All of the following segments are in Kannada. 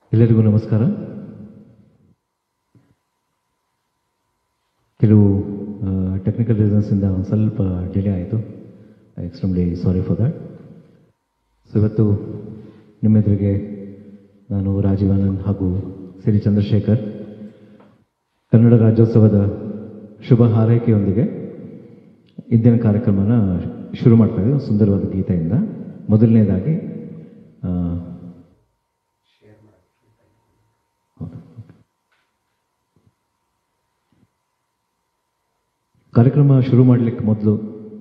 ಎಲ್ಲರಿಗೂ ನಮಸ್ಕಾರ ಕೆಲವು ಟೆಕ್ನಿಕಲ್ ರೀಸನ್ಸಿಂದ ಒಂದು ಸ್ವಲ್ಪ ಡಿಲೇ ಆಯಿತು I extremely sorry for that so ಇವತ್ತು ನಿಮ್ಮೆದುರಿಗೆ ನಾನು ರಾಜೀವಾನಂದ್ ಹಾಗೂ ಸಿರಿ ಚಂದ್ರಶೇಖರ್ ಕನ್ನಡ ರಾಜ್ಯೋತ್ಸವದ ಶುಭ ಹಾರೈಕೆಯೊಂದಿಗೆ ಇಂದಿನ ಕಾರ್ಯಕ್ರಮನ ಶುರು ಮಾಡ್ತಾ ಇದ್ದೀವಿ ಒಂದು ಸುಂದರವಾದ ಗೀತೆಯಿಂದ ಮೊದಲನೇದಾಗಿ ಆ, ಹೌದು. ಕಾರ್ಯಕ್ರಮ ಶುರು ಮಾಡಲಿಕ್ಕೆ ಮೊದಲು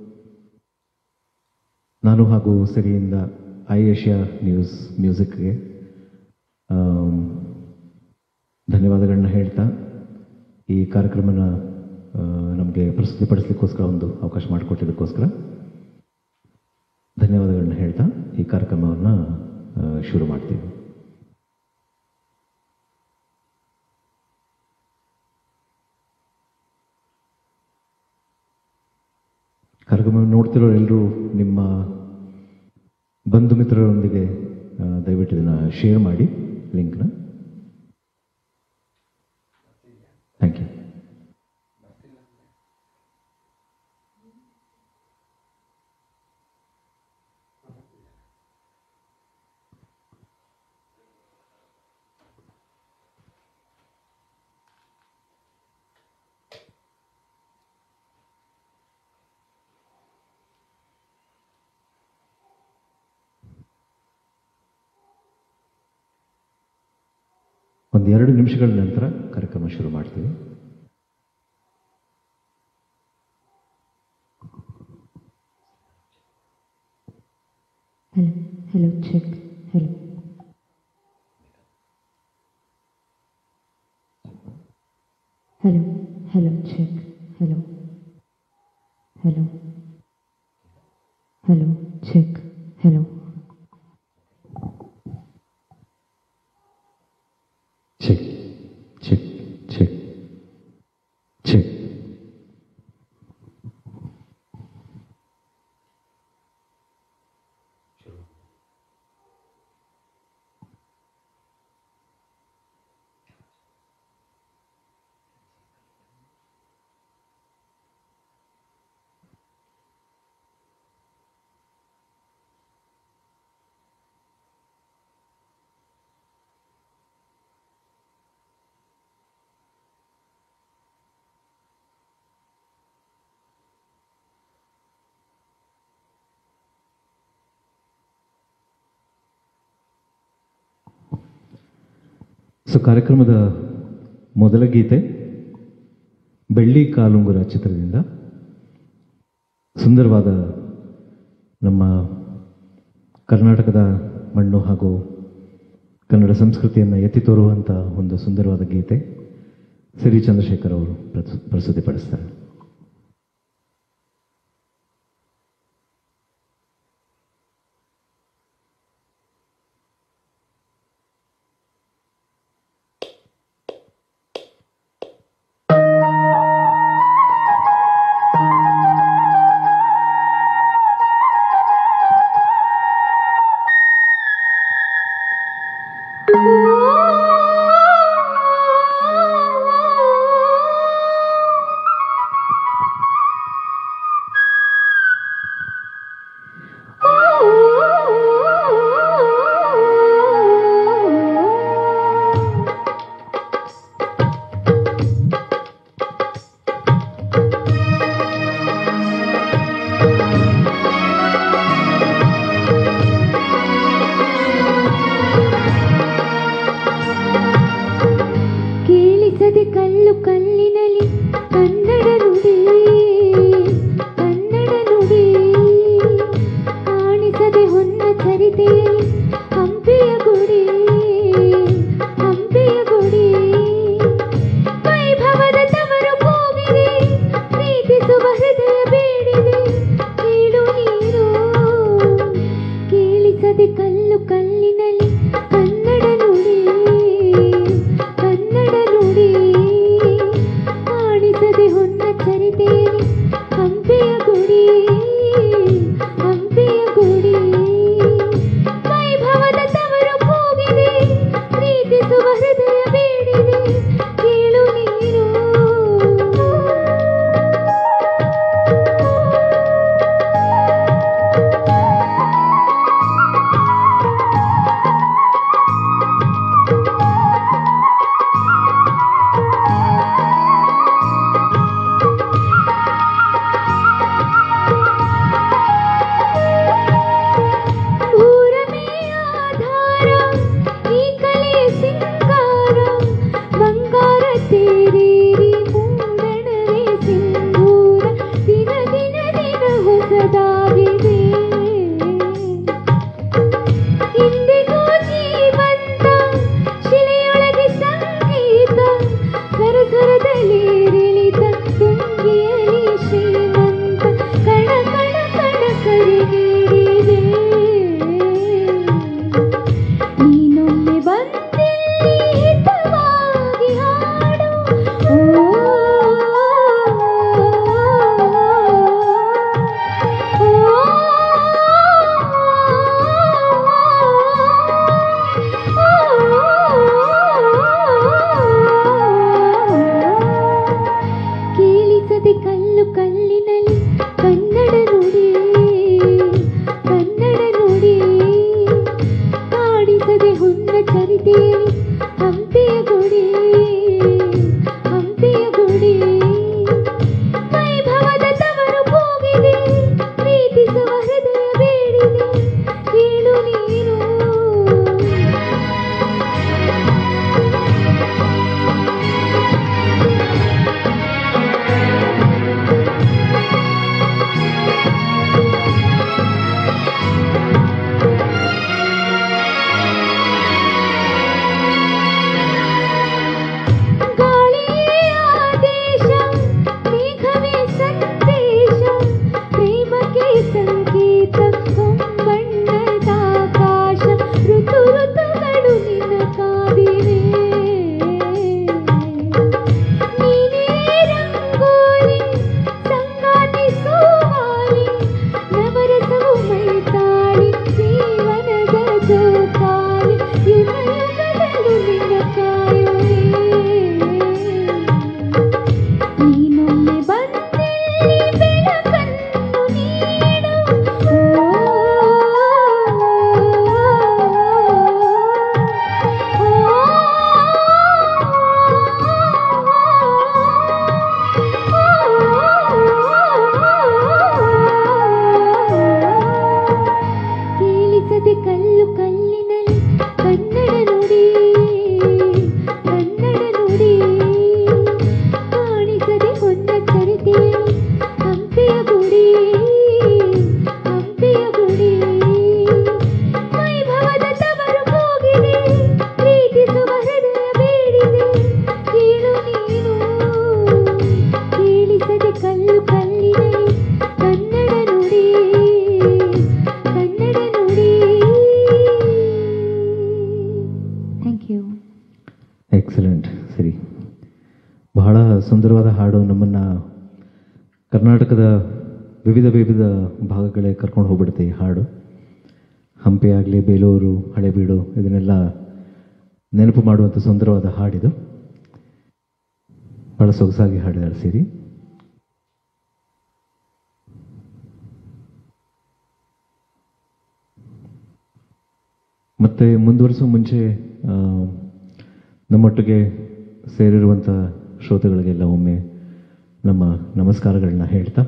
ನಾನು ಹಾಗೂ ಸಿರಿಯಿಂದ ಐ ಏಷ್ಯಾ ನ್ಯೂಸ್ ಮ್ಯೂಸಿಕ್ಗೆ ಆಮ್, ಧನ್ಯವಾದಗಳನ್ನ ಹೇಳ್ತಾ ಈ ಕಾರ್ಯಕ್ರಮನ ನಮಗೆ ಪ್ರಸ್ತುತಿಪಡಿಸಲಿಕ್ಕೋಸ್ಕರ ಒಂದು ಅವಕಾಶ ಮಾಡಿಕೊಟ್ಟಿದ್ದಕ್ಕೋಸ್ಕರ ಧನ್ಯವಾದಗಳನ್ನ ಹೇಳ್ತಾ ಈ ಕಾರ್ಯಕ್ರಮವನ್ನು ಶುರು ಮಾಡ್ತೀವಿ ಕಾರ್ಯಕ್ರಮ ನೋಡ್ತಿರೋ ಎಲ್ಲರೂ ನಿಮ್ಮ ಬಂಧು ಮಿತ್ರರೊಂದಿಗೆ ಆ, ದಯವಿಟ್ಟು ಇದನ್ನು ಶೇರ್ ಮಾಡಿ ಲಿಂಕ್ನ ಥ್ಯಾಂಕ್ ಯು ಒಂದು ಎರಡು ನಿಮಿಷಗಳ ನಂತರ ಕಾರ್ಯಕ್ರಮ ಶುರು ಮಾಡ್ತೀವಿ Hello, hello, check. Hello. Hello, hello, check. Hello. Hello. Hello, check. Hello. Check check check check so ಕಾರ್ಯಕ್ರಮದ ಮೊದಲ ಗೀತೆ ಬೆಳ್ಳಿ ಕಾಲುಂಗುರ ಚಿತ್ರದಿಂದ ಸುಂದರವಾದ ನಮ್ಮ ಕರ್ನಾಟಕದ ಮಣ್ಣು ಹಾಗೂ ಕನ್ನಡ ಸಂಸ್ಕೃತಿಯನ್ನು ಎತ್ತಿ ತೋರುವಂಥ ಒಂದು ಸುಂದರವಾದ ಗೀತೆ ಸಿರಿ ಚಂದ್ರಶೇಖರ್ ಅವರು ಪ್ರಸ್ತುತ ಪ್ರಸ್ತುತಿಪಡಿಸ್ತಾರೆ Hello. ಸುಂದರವಾದ ಹಾಡು ನಮ್ಮನ್ನು ಕರ್ನಾಟಕದ ವಿವಿಧ ವಿವಿಧ ಭಾಗಗಳೇ ಕರ್ಕೊಂಡು ಹೋಗ್ಬಿಡುತ್ತೆ ಈ ಹಾಡು ಹಂಪಿ ಆಗಲಿ ಬೇಲೂರು ಹಳೆಬೀಡು ಇದನ್ನೆಲ್ಲ ನೆನಪು ಮಾಡುವಂಥ ಸುಂದರವಾದ ಹಾಡಿದು ಭಾಳ ಸೊಗಸಾಗಿ ಹಾಡಿದಾಳೆ ಸಿರಿ ಮತ್ತೆ ಮುಂದುವರಿಸೋ ಮುಂಚೆ ಆ, ನಮ್ಮೊಟ್ಟಿಗೆ ಸೇರಿರುವಂಥ ಶ್ರೋತೃಗಳಿಗೆಲ್ಲ ಒಮ್ಮೆ ನಮ್ಮ ನಮಸ್ಕಾರಗಳನ್ನ ಹೇಳ್ತಾ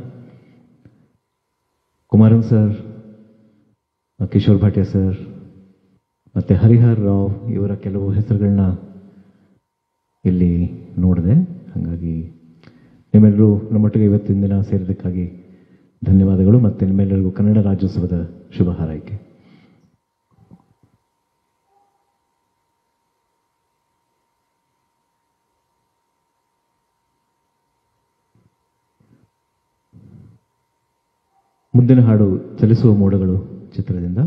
ಕುಮಾರನ್ ಸರ್ ಕಿಶೋರ್ ಭಾಟ್ಯ ಸರ್ ಮತ್ತು ಹರಿಹರ್ ರಾವ್ ಇವರ ಕೆಲವು ಹೆಸರುಗಳನ್ನ ಇಲ್ಲಿ ನೋಡಿದೆ ಹಾಗಾಗಿ ನಿಮ್ಮೆಲ್ಲರೂ ನಮ್ಮೊಟ್ಟಿಗೆ ಇವತ್ತಿನ ದಿನ ಸೇರಿದ್ದಕ್ಕಾಗಿ ಧನ್ಯವಾದಗಳು ಮತ್ತು ನಿಮ್ಮೆಲ್ಲರಿಗೂ ಕನ್ನಡ ರಾಜ್ಯೋತ್ಸವದ ಶುಭ ಹಾರೈಕೆ ಮುಂದಿನ ಹಾಡು ಚಲಿಸುವ ಮೋಡಗಳು ಚಿತ್ರದಿಂದ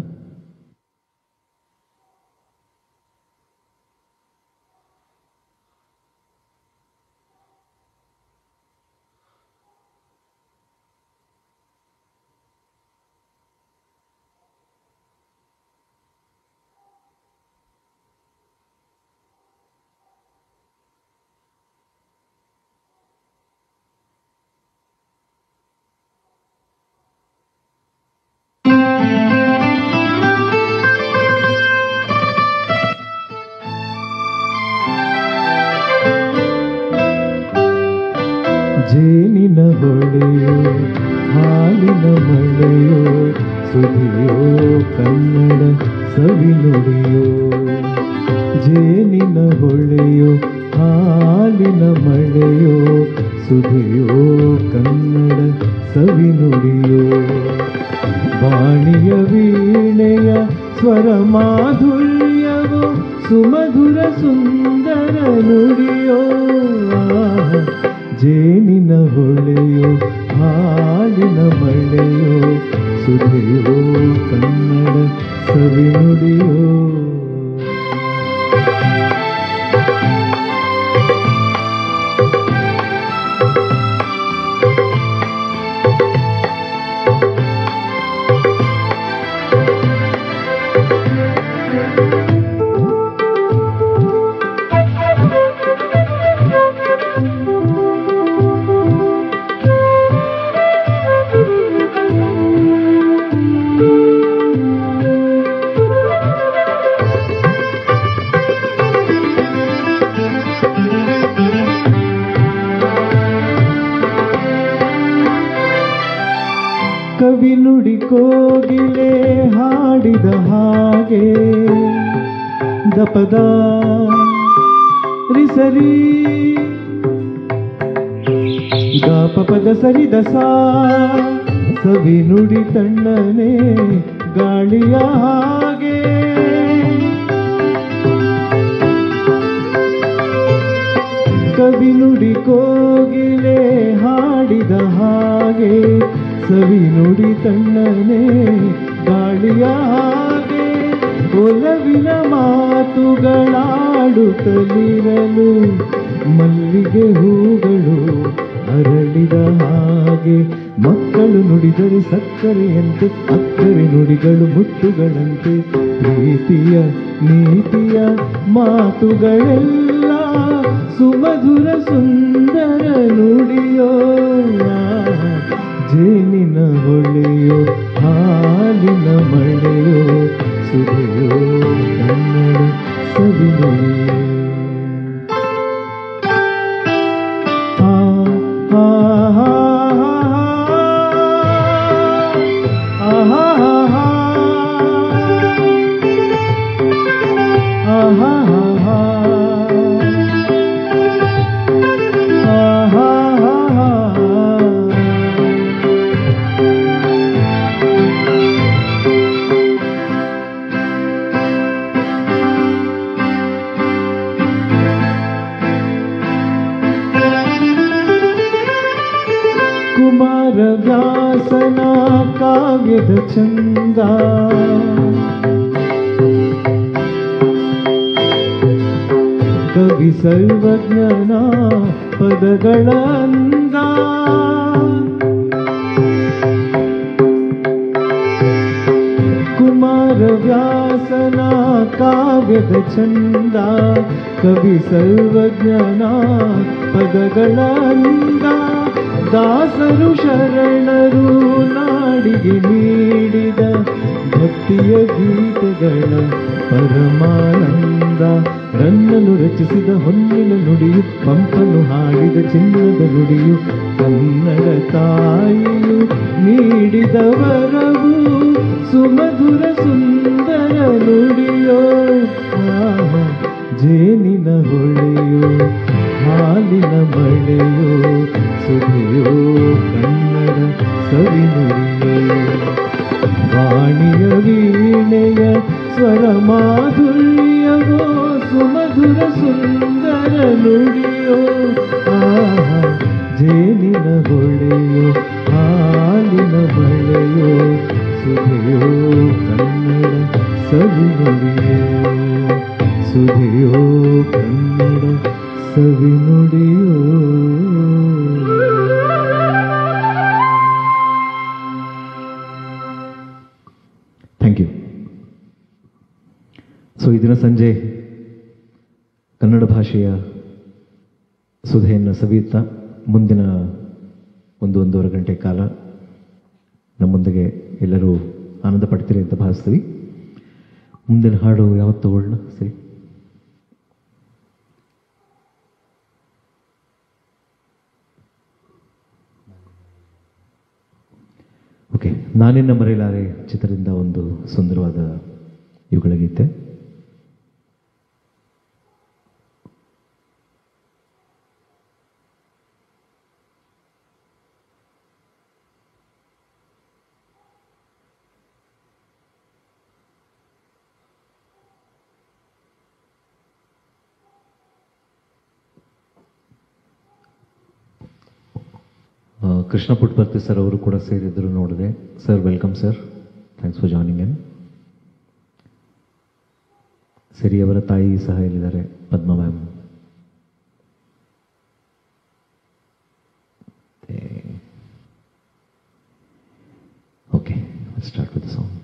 ಜೇನಿನ ಹೊಳೆಯೋ ಹಾಲಿನ ಮಳೆಯೋ ಸುಧಿಯೋ ಕನ್ನಡ ಸವಿನುಡಿಯೋ ಜೇನಿನ ಹೊಳೆಯೋ ಹಾಲಿನ ಮಳೆಯೋ ಸುಧಿಯೋ ಕನ್ನಡ ಸವಿನುಡಿಯೋ ವಾಣಿಯ ವೀಣೆಯ ಸ್ವರ ಮಾಧುರ್ಯವೋ ಸುಮಧುರ ಸುಂದರ ನುಡಿಯೋ ಆಹಾ. ಜೇನಿನ ಹೊಳೆಯೋ ಹಾಲಿನ ಮಳೆಯೋ ಸುಧೆಯೋ ಕನ್ನಡ ಸವಿನುಡಿಯೋ ಕವಿ ನುಡಿ ಕೋಗಿಲೆ ಹಾಡಿದ ಹಾಗೆ ದಪದ ರಿಸರಿ ಗಾಪ ಪದ ಸರಿದ ಸಾ ಸವಿ ನುಡಿ ತಣ್ಣನೆ ಗಾಳಿಯ ಹಾಗೆ ಕವಿ ನುಡಿ ಕೋಗಿಲೆ ಹಾಡಿದ ಹಾಗೆ ಸವಿ ನುಡಿ ತಣ್ಣನೆ ಗಾಳಿಯ ಹಾಗೆ ಒಲವಿನ ಮಾತುಗಳಾಡುತ್ತಲಿರಲು ಮಲ್ಲಿಗೆ ಹೂಗಳು ಅರಳಿದ ಹಾಗೆ ಮಕ್ಕಳು ನುಡಿದರೆ ಸಕ್ಕರೆಯಂತೆ ಅಕ್ಕರೆ ನುಡಿಗಳು ಮುತ್ತುಗಳಂತೆ ಪ್ರೀತಿಯ ನೀತಿಯ ಮಾತುಗಳೆಲ್ಲ ಸುಮಧುರ ಸುಂದರ ನುಡಿಯೋ ಆಹಾ. ಜೇನಿನ ಹೊಳೆಯೋ ಹಾಲಿನ ಮಳೆಯೋ ಸುರಿಯೋ ಕನ್ನಡ ಸವಿನುಡಿಯೋ ಆ ಆ ಆ ಕುಮಾರವ್ಯಾಸನ ಕಾವ್ಯದ ಚಂದ ಕವಿ ಸರ್ವಜ್ಞನ ಪದಗಳ ಅಂದ ಕುಮಾರವ್ಯಾಸನ ಕಾವ್ಯದ ಚಂದ ಕವಿ ಸರ್ವಜ್ಞನ ಪದಗಳ ಅಂದ ದಾಸರು ಶರಣರು ನಾಡಿಗೆ ನೀಡಿದ ಭಕ್ತಿಯ ಗೀತೆಗಳ ಪರಮಾನಂದ ರನ್ನನು ರಚಿಸಿದ ಹೊನ್ನಿನ ನುಡಿಯು ಪಂಪನು ಹಾಡಿದ ಚಿನ್ನದ ನುಡಿಯು ಕನ್ನಡ ತಾಯಿಯು ನೀಡಿದ ವರವು ಸುಮಧುರ ಸುಂದರ ನುಡಿಯೋ ಆಹಾ, ಜೇನಿನ ಹೊಳೆಯೋ ಹಾಲಿನ ಮಳೆಯೋ ಸುಧಿಯೋ ಕನ್ನಡ ಸವಿ ನುಡಿಯೋ ವಾಣಿಯ ವೀಣೆಯ ಸ್ವರ ಮಾಧುರ್ಯವೋ ಸುಮಧುರ ಸುಂದರ ನುಡಿಯೋ ಆಹಾ ಜೇನಿನ ಹೊಳೆಯೋ ಹಾಲಿನ ಮಳೆಯೋ ಸುಧೆಯೋ ಕನ್ನಡ ಸವಿ ನುಡಿಯೋ ಸುಧೆಯೋ ಕನ್ನಡ ಸವಿ ನುಡಿಯೋ ಥ್ಯಾಂಕ್ ಯು ಸೊ ಈ ದಿನ ಸಂಜೆ ಕನ್ನಡ ಭಾಷೆಯ ಸುಧೆಯನ್ನು ಸವಿಯುತ್ತಾ ಮುಂದಿನ ಒಂದು ಒಂದೂವರೆ ಗಂಟೆ ಕಾಲ ನಮ್ಮೊಂದಿಗೆ ಎಲ್ಲರೂ ಆನಂದ ಪಡ್ತೀರಿ ಅಂತ ಭಾವಿಸ್ತೀವಿ ಮುಂದಿನ ಹಾಡು ಯಾವತ್ತು ತಗೊಳ್ಳೋಣ ಸರಿ ಓಕೆ ನಾನಿನ್ನ ಮರೆಯಲಾರೆ ಚಿತ್ರದಿಂದ ಒಂದು ಸುಂದರವಾದ ಇವುಗಳ ಗೀತೆ ಆ, ಕೃಷ್ಣ ಪುಟ್ಪರ್ತಿ ಸರ್ ಅವರು ಕೂಡ ಸೇರಿದ್ರು ನೋಡಿದೆ sir welcome sir thanks for joining in ಸರಿ ಅವರ ತಾಯಿ ಸಹ ಇಲ್ಲಿದ್ದಾರೆ Padma ma'am okay start with song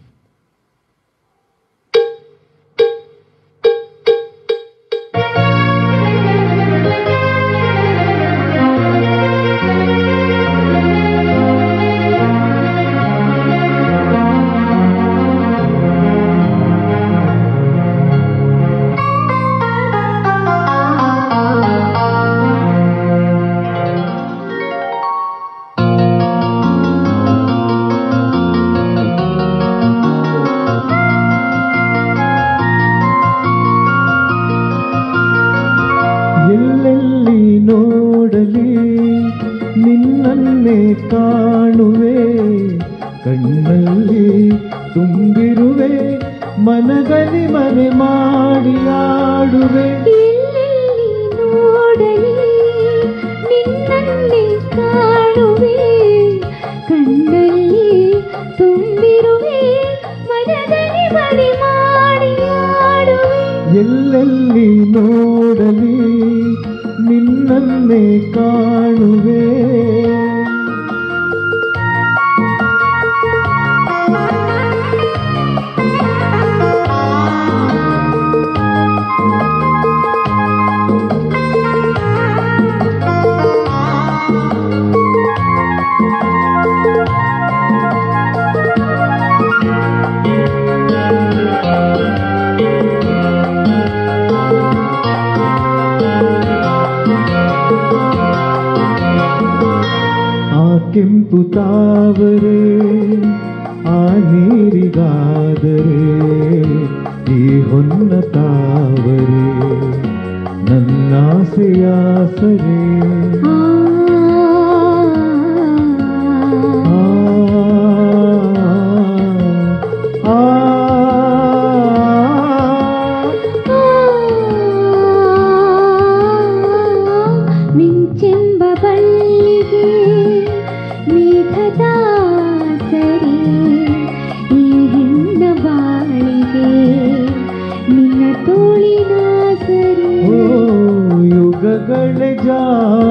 ಎಲ್ಲೆಲ್ಲಿ ನೋಡಲಿ ನಿನ್ನನ್ನೇ ಕಾಣುವೆ ಕಣ್ಣಲ್ಲಿ ತುಂಬಿರುವೆ ಮನದಲ್ಲಿ ಮನೆ ಮಾಡಿ ಆಡುವೆ ಎಲ್ಲೆಲ್ಲಿ ನೋಡಲಿ ನಿನ್ನನ್ನೇ ಕಾಣುವೆ ಕಣ್ಣಲ್ಲಿ ತುಂಬಿರುವೆ ಮನದಲ್ಲಿ ಮನೆ ಮಾಡಿ ಆಡುವೆ ಎಲ್ಲೆಲ್ಲಿ ನೋಡಲಿ ನಿನ್ನನ್ನೇ ಕಾಣುವೆ ಆ ಕೆಂಪು ತಾವರೆ ಆ ನೀರಿಗಾದರೆ ಈ ಹೊನ್ನ ತಾವರೆ ನನ್ನಾಸೆಯಾಸರೆ ಆ ಆ, ಆ, ಮಿಂಚೆಂಬ ಬಳ್ಳಿಗೆ ಮೇಘದ ಸರಿ ಈ ಹೆಣ್ಣ ಬಾಳಿಗೆ ನಿನ್ನ ತೋಳಿನ ಸರಿ ಓ ಯುಗಗಳ ಜಾಲ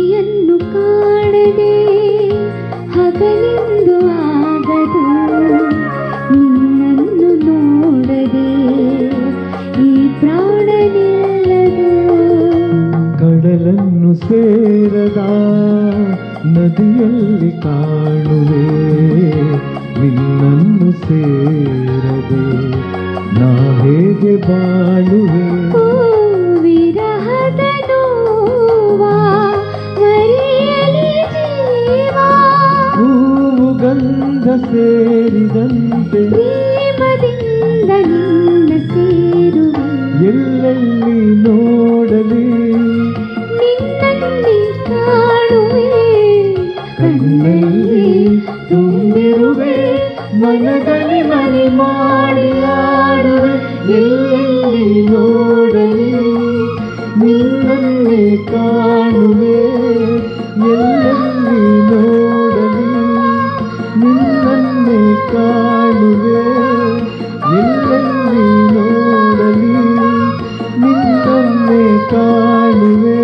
ನೀಯನ್ನು ಕಾಣದೆ ಹಗಲೆಂದು ಆಗದು ನಿನ್ನನ್ನು ನೋಡದೆ ಈ ಪ್ರಾಣ ನಿಲ್ಲದು ಕಡಲನ್ನು ಸೇರದ ನದಿಯಲ್ಲಿ ಕಾಣುವೆ ನಿನ್ನನ್ನು ಸೇರದೆ ನಾ ಹೇಗೆ ಬಾಳುವೆ ಓ ವಿರಹದ ನೋವಾ ಮರೆಯಲಿ ಜೀವಾ ಹೂವು ಗಂಧ ಸೇರಿದಂತೆ ಪ್ರೇಮದಿಂದ ನಿನ್ನ ಸೇರುವೆ ಎಲ್ಲೆಲ್ಲಿ ನೋಡಲಿ ನಿನ್ನಲ್ಲಿ ಕಾಣುವೆ ಕಣ್ಣಲ್ಲಿ ತುಂಬಿರುವೆ ಮನದಲ್ಲಿ ಮನೆ ಮಾಡಿ ಆಡುವೆ ಎಲ್ಲೆಲ್ಲಿ ನೋಡಲಿ ನಿನ್ನನ್ನೇ ಕಾಣುವೆ ಎಲ್ಲೆಲ್ಲಿ ನೋಡಲಿ ನಿನ್ನನ್ನೇ ಕಾಣುವೆ ಎಲ್ಲೆಲ್ಲಿ ನೋಡಲಿ ನಿನ್ನನ್ನೇ ಕಾಣುವೆ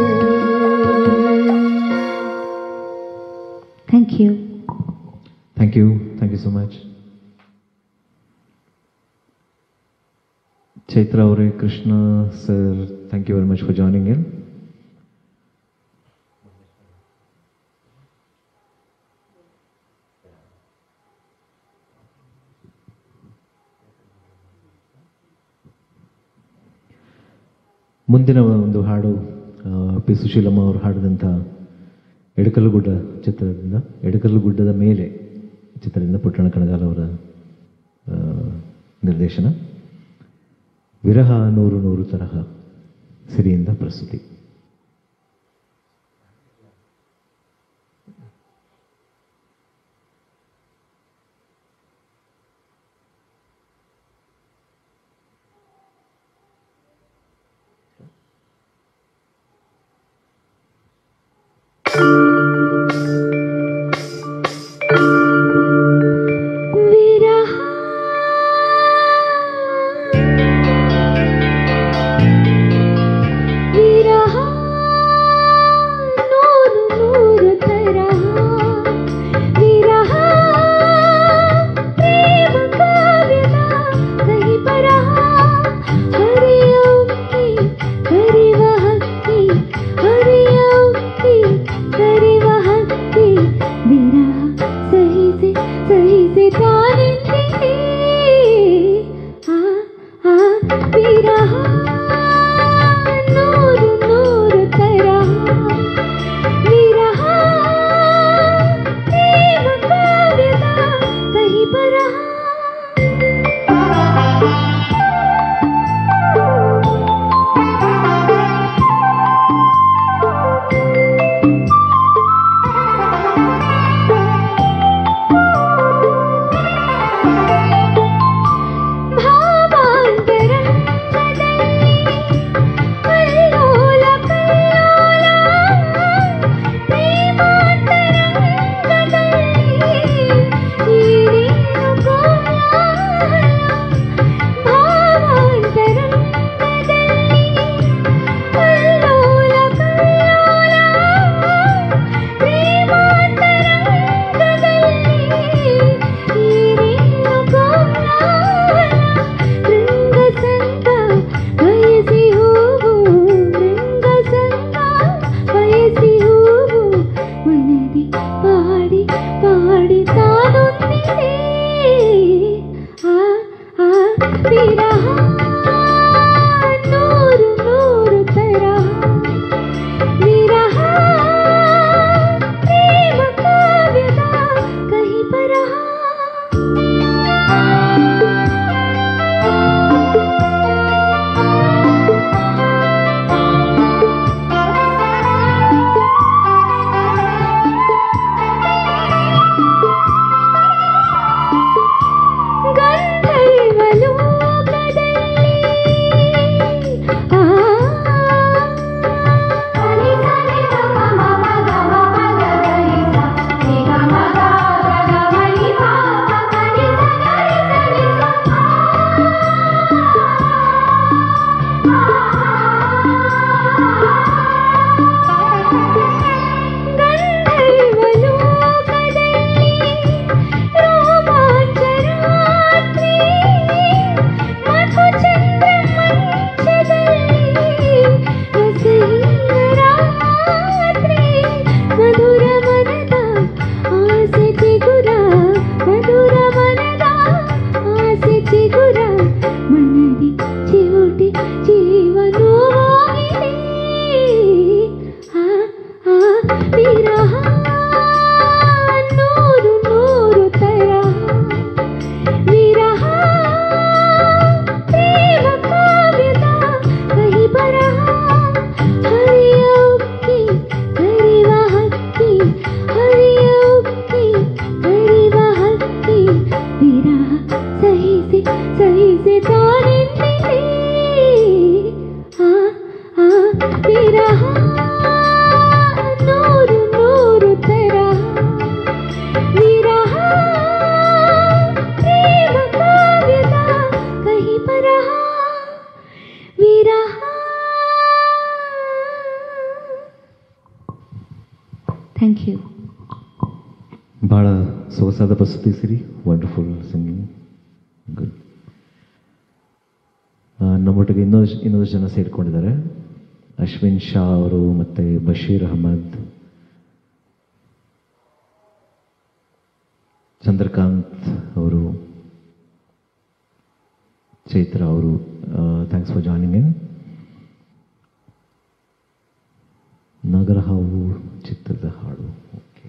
thank you Thank you. Thank you so much. Chaitra ಅವರೇ Krishna sir thank you very much for joining in ಮುಂದಿನ ಒಂದು ಹಾಡು ಆ, ಪಿ ಸುಶೀಲಮ್ಮ ಅವರು ಹಾಡಿದಂಥ ಎಡಕಲ್ಲುಗುಡ್ಡ ಚಿತ್ರದಿಂದ ಎಡಕಲ್ಲುಗುಡ್ಡದ ಮೇಲೆ ಚಿತ್ರದಿಂದ ಪುಟ್ಟಣ ಕಣಗಾಲ್ ಅವರ ಆ, ನಿರ್ದೇಶನ ವಿರಹ ನೂರು ನೂರು ತರಹ ಸಿರಿಯಿಂದ ಪ್ರಸ್ತುತಿ ವಿರಹ ವಿರಹ ಥ್ಯಾಂಕ್ ಯು ಭಾಳ ಸೊಗಸಾದ ಪ್ರಸ್ತುತಿ ಸಿರಿ ವಂಡರ್ಫುಲ್ ಸಿಂಗಿಂಗ್ ಗುಡ್ ನಮ್ಮೊಟ್ಟಿಗೆ ಇನ್ನೊಂದು ಇನ್ನೊಂದು ಜನ ಸೇರಿಕೊಂಡಿದ್ದಾರೆ ಅಶ್ವಿನ್ ಶಾ ಅವರು ಮತ್ತು ಬಶೀರ್ ಅಹಮದ್ ಚಂದ್ರಕಾಂತ್ ಅವರು ಚೈತ್ರ ಅವರು thanks for joining in Nagara Haavu ಚಿತ್ರದ ಹಾಡು ಓಕೆ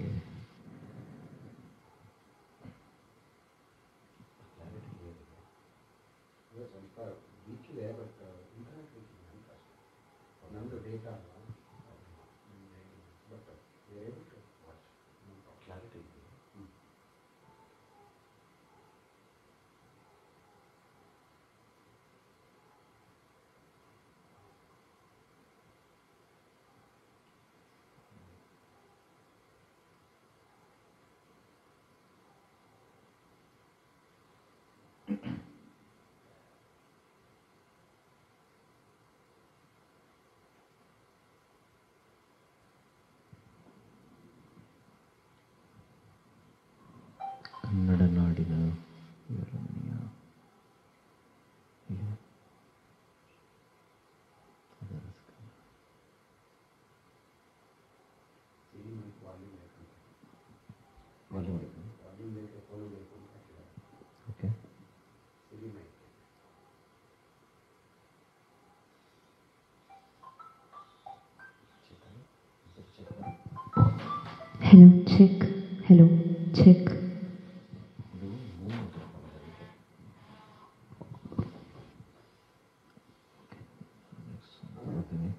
ಕನ್ನಡ ನಾಡಿನ ವೀರಮಣಿಯ ಏನು? ಅದರ ಸ್ಕ- ವಾಲ್ಯೂಮ್ ಬೇಕಾ? Okay hello check hello check ನೋಡ್ತೀನಿ.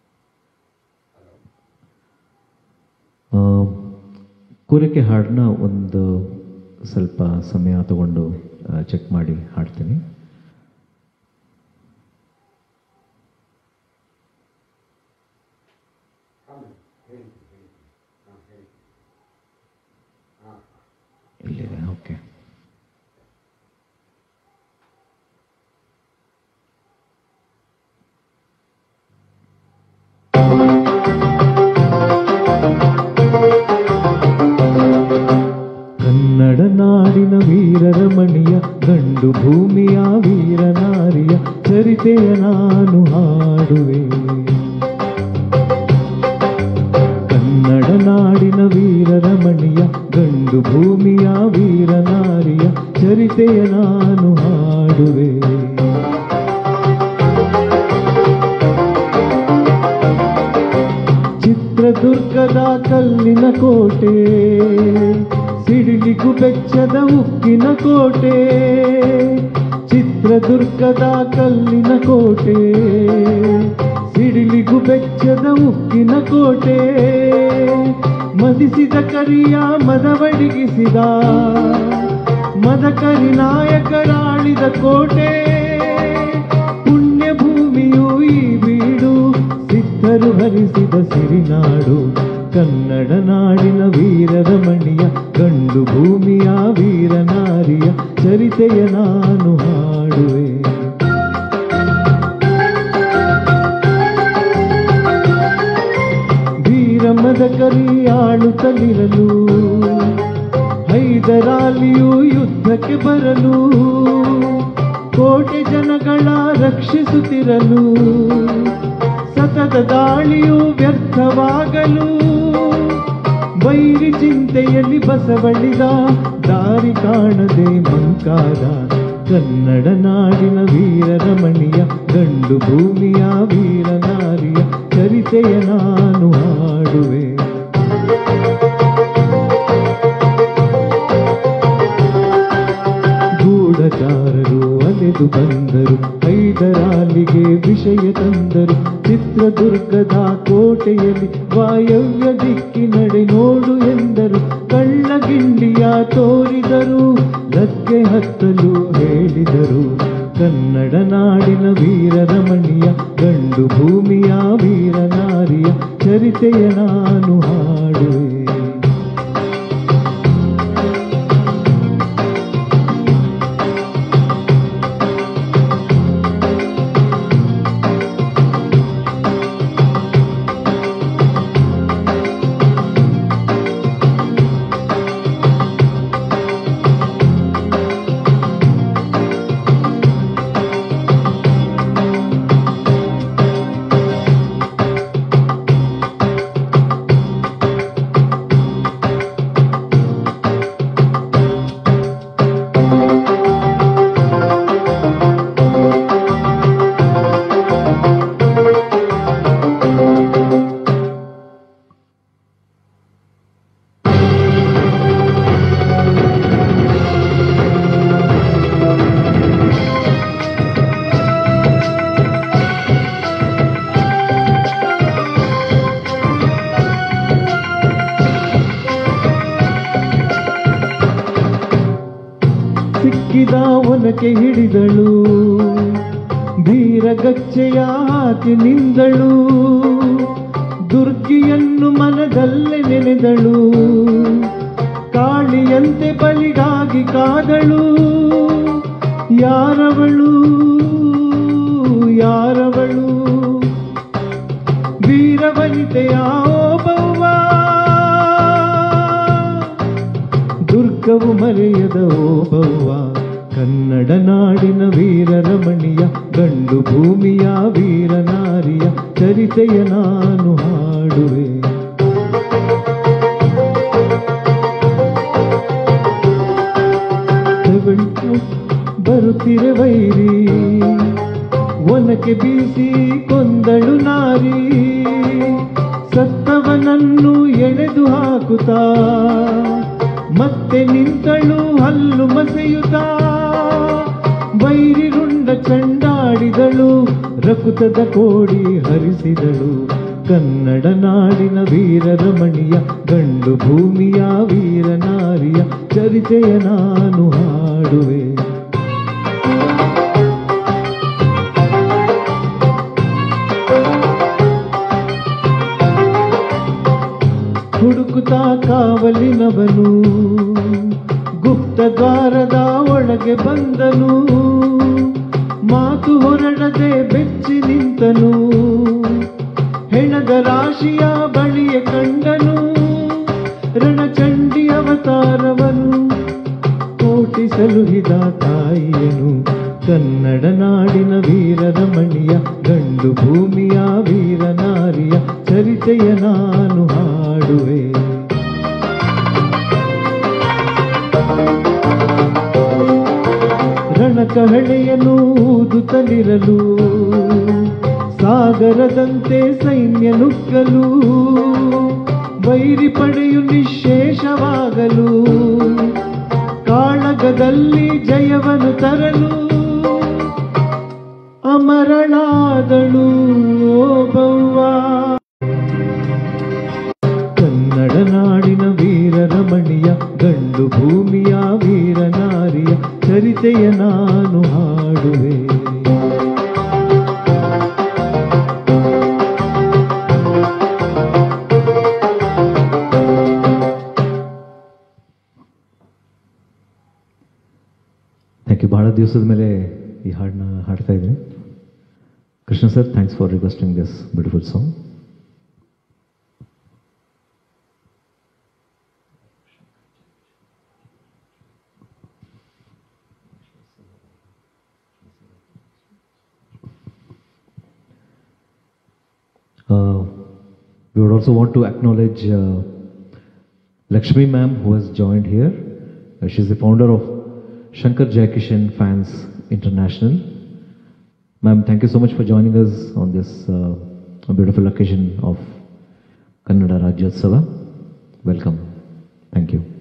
ಆ, ಕೋರಿಕೆ ಹಾಡನ್ನ ಒಂದು ಸ್ವಲ್ಪ ಸಮಯ ತಗೊಂಡು ಚೆಕ್ ಮಾಡಿ ಹಾಡ್ತೀನಿ ಇಲ್ಲಿದೆ ಓಕೆ ಕನ್ನಡ ನಾಡಿನ ವೀರರ ಮಣಿಯ ಗಂಡು ಭೂಮಿಯ ವೀರನಾರಿಯ ಚರಿತೆಯ ನಾನು ಹಾಡುವೆ ಕನ್ನಡ ನಾಡಿನ ವೀರರ ಮಣಿಯ ಗಂಡು ಭೂಮಿಯ ವೀರನಾರಿಯ ಚರಿತೆಯ ನಾನು ಹಾಡುವೆ ಚಿತ್ರದುರ್ಗದ ಕಲ್ಲಿನ ಕೋಟೆ ಸಿಡಿಲಿಗು ಬೆಚ್ಚದ ಉಕ್ಕಿನ ಕೋಟೆ ಚಿತ್ರದುರ್ಗದ ಕಲ್ಲಿನ ಕೋಟೆ ಸಿಡಿಲಿಗು ಬೆಚ್ಚದ ಉಕ್ಕಿನ ಕೋಟೆ ಮದಿಸಿದ ಕರಿಯ ಮದವಡಿಗಿಸಿದ ಮದಕರಿ ನಾಯಕರಾಳಿದ ಕೋಟೆ ಪುಣ್ಯ ಭೂಮಿಯು ಈ ಬೀಡು ಸಿದ್ಧರು ಹರಿಸಿದ ಸಿರಿನಾಡು ಕನ್ನಡ ನಾಡಿನ ವೀರರ ಮಣಿಯ ಗಂಡು ಭೂಮಿಯ ವೀರನಾರಿಯ ಚರಿತೆಯ ನಾನು ಹಾಡುವೆ ವೀರಮದ ಕರಿಯಾಳುತ್ತಲಿರಲು ಹೈದರಾಲಿಯು ಯುದ್ಧಕ್ಕೆ ಬರಲು ಕೋಟೆ ಜನಗಳ ರಕ್ಷಿಸುತ್ತಿರಲು ಸತತ ದಾಳಿಯು ವ್ಯರ್ಥವಾಗಲು ವೈರಿ ಚಿಂತೆಯಲ್ಲಿ ಬಸವಳಿದ ದಾರಿ ಕಾಣದೆ ಮಂಕಾದ ಕನ್ನಡ ನಾಡಿನ ವೀರರ ಮಣಿಯ ಗಂಡು ಭೂಮಿಯ ವೀರನಾರಿಯ ಚರಿತೆಯ ನಾನು ಹಾಡುವೆ ಗೂಢಚಾರರು ಅಲೆದು ಬಂದರು ಹೈದರಾಲಿಗೆ ವಿಷಯ ತಂದರು ಚಿತ್ರದುರ್ಗದ ಕೋಟೆಯಲ್ಲಿ ವಾಯವ್ಯ ದಿಕ್ಕಿನಡೆ ನೋಡು ಎಂದರು ಕಳ್ಳಗಿಂಡಿಯ ತೋರಿದರು ಲಗ್ಗೆ ಹತ್ತಲು ಹೇಳಿದರು ಕನ್ನಡ ನಾಡಿನ ವೀರರ ಮಣಿಯ ಗಂಡು ಭೂಮಿಯ ವೀರನಾರಿಯ ಚರಿತೆಯ ನಾನು ಹಾಡುವೆ ಕುಗ್ಗಿದ ಒನಕೆ ಹಿಡಿದಳು ಧೀರಗಚ್ಚೆಯ ಹಾಕಿ ನಿಂದಳು ದುರ್ಗಿಯನ್ನು ಮನದಲ್ಲೇ ನೆನೆದಳು ಕಾಳಿಯಂತೆ ಬಲಿಗಾಗಿ ಕಾದಳು ಯಾರವಳು ಯಾರವಳು ವೀರವನಿತೆಯ ಓಬವ್ವ ದುರ್ಗವು ಮರೆಯದ ಓಬವ್ವ ಕನ್ನಡ ನಾಡಿನ ವೀರರಮಣಿಯ ಗಂಡು ಭೂಮಿಯ ವೀರನಾರಿಯ ಚರಿತೆಯ ನಾನು ಹಾಡುವೆ ತೆವಳ್ತು ಬರುತ್ತಿರೆ ವೈರಿ ಒನಕೆ ಬೀಸಿ ಕೊಂದಳು ನಾರಿ ಸತ್ತವನನ್ನು ಎಳೆದು ಹಾಕುತ್ತಾ ಮತ್ತೆ ನಿಂತಳು ಹಲ್ಲು ಮಸೆಯುತ್ತಾ ವೈರಿ ರುಂಡ ಚಂಡಾಡಿದಳು ರಕುತದ ಕೋಡಿ ಹರಿಸಿದಳು ಕನ್ನಡ ನಾಡಿನ ವೀರರಮಣಿಯ ಗಂಡು ಭೂಮಿಯ ವೀರನಾರಿಯ ಚರಿತೆಯ ನಾನು ಹಾಡುವೆ ಹುಡುಕುತ್ತಾ ಕಾವಲಿನವನು ಗುಪ್ತ ದ್ವಾರದ ಒಳಗೆ ಬಂದನು ಮಾತು ಹೊರಡದೆ ಬೆಚ್ಚಿ ನಿಂತನು ಹೆಣದ ರಾಶಿಯ ಬಳಿಯ ಕಂಡನು ರಣಚಂಡಿ ಅವತಾರವನು ಕೋಟಿ ಸಲುಹಿದ ತಾಯಿಯನು ಕನ್ನಡ ನಾಡಿನ ವೀರರಮಣಿಯ ಗಂಡು ಭೂಮಿಯ ವೀರನಾರಿಯ ಚರಿತೆಯ ನಾನು ಹಾಡುವೆ ರಣಕಹಳೆಯನ್ನು ಊದುತ್ತಲಿರಲು ಸಾಗರದಂತೆ ಸೈನ್ಯ ನುಗ್ಗಲು ವೈರಿ ಪಡೆಯು ನಿಶೇಷವಾಗಲು ಕಾಳಗದಲ್ಲಿ ಜಯವನ್ನು ತರಲು ಅಮರಳಾದಳು ಓಬವ್ವ ಕನ್ನಡ ನಾಡಿನ ವೀರರಮಣಿಯ ಗಂಡು ಭೂಮಿಯ ವೀರನಾರಿಯ ಚರಿತೆಯ ನಾನು ಹಾಡುವೆ ಥ್ಯಾಂಕ್ ಯು ಭಾಳ ದಿವಸದ ಮೇಲೆ ಈ ಹಾಡನ್ನ ಹಾಡ್ತಾ ಇದ್ದೀನಿ Krishna sir thanks for requesting this beautiful song Uh, we would also want to acknowledge uh, Lakshmi ma'am who has joined here. Uh, she's the founder of Shankar Jayakishan Fans International. Ma'am, thank you so much for joining us on this uh, beautiful occasion of Kannada Rajyotsava. Welcome. Thank you.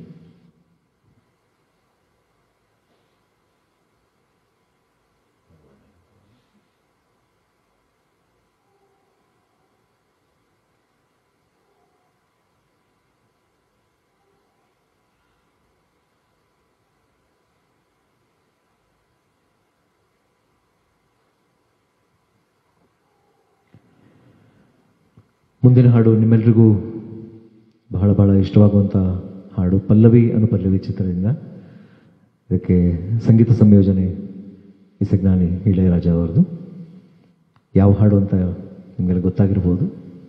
ಮುಂದಿನ ಹಾಡು ನಿಮ್ಮೆಲ್ರಿಗೂ ಬಹಳ ಬಹಳ ಇಷ್ಟವಾಗುವಂಥ ಹಾಡು ಪಲ್ಲವಿ ಅನುಪಲ್ಲವಿ ಚಿತ್ರದಿಂದ ಇದಕ್ಕೆ ಸಂಗೀತ ಸಂಯೋಜನೆ ಇಸಜ್ಞಾನಿ ಇಳೆಯರಾಜ ಅವರದು ಯಾವ ಹಾಡು ಅಂತ ನಿಮಗೆಲ್ಲ ಗೊತ್ತಾಗಿರ್ಬೋದು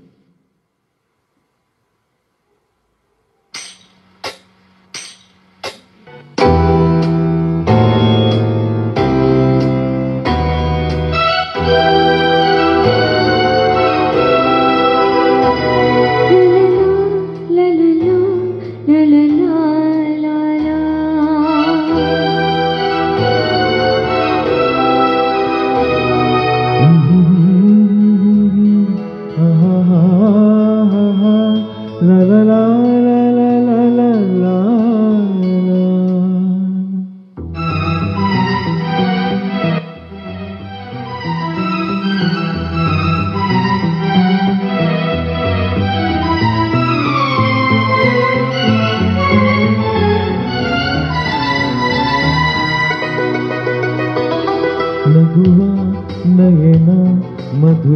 La la la, la la la, la la. La la la la la la la la la.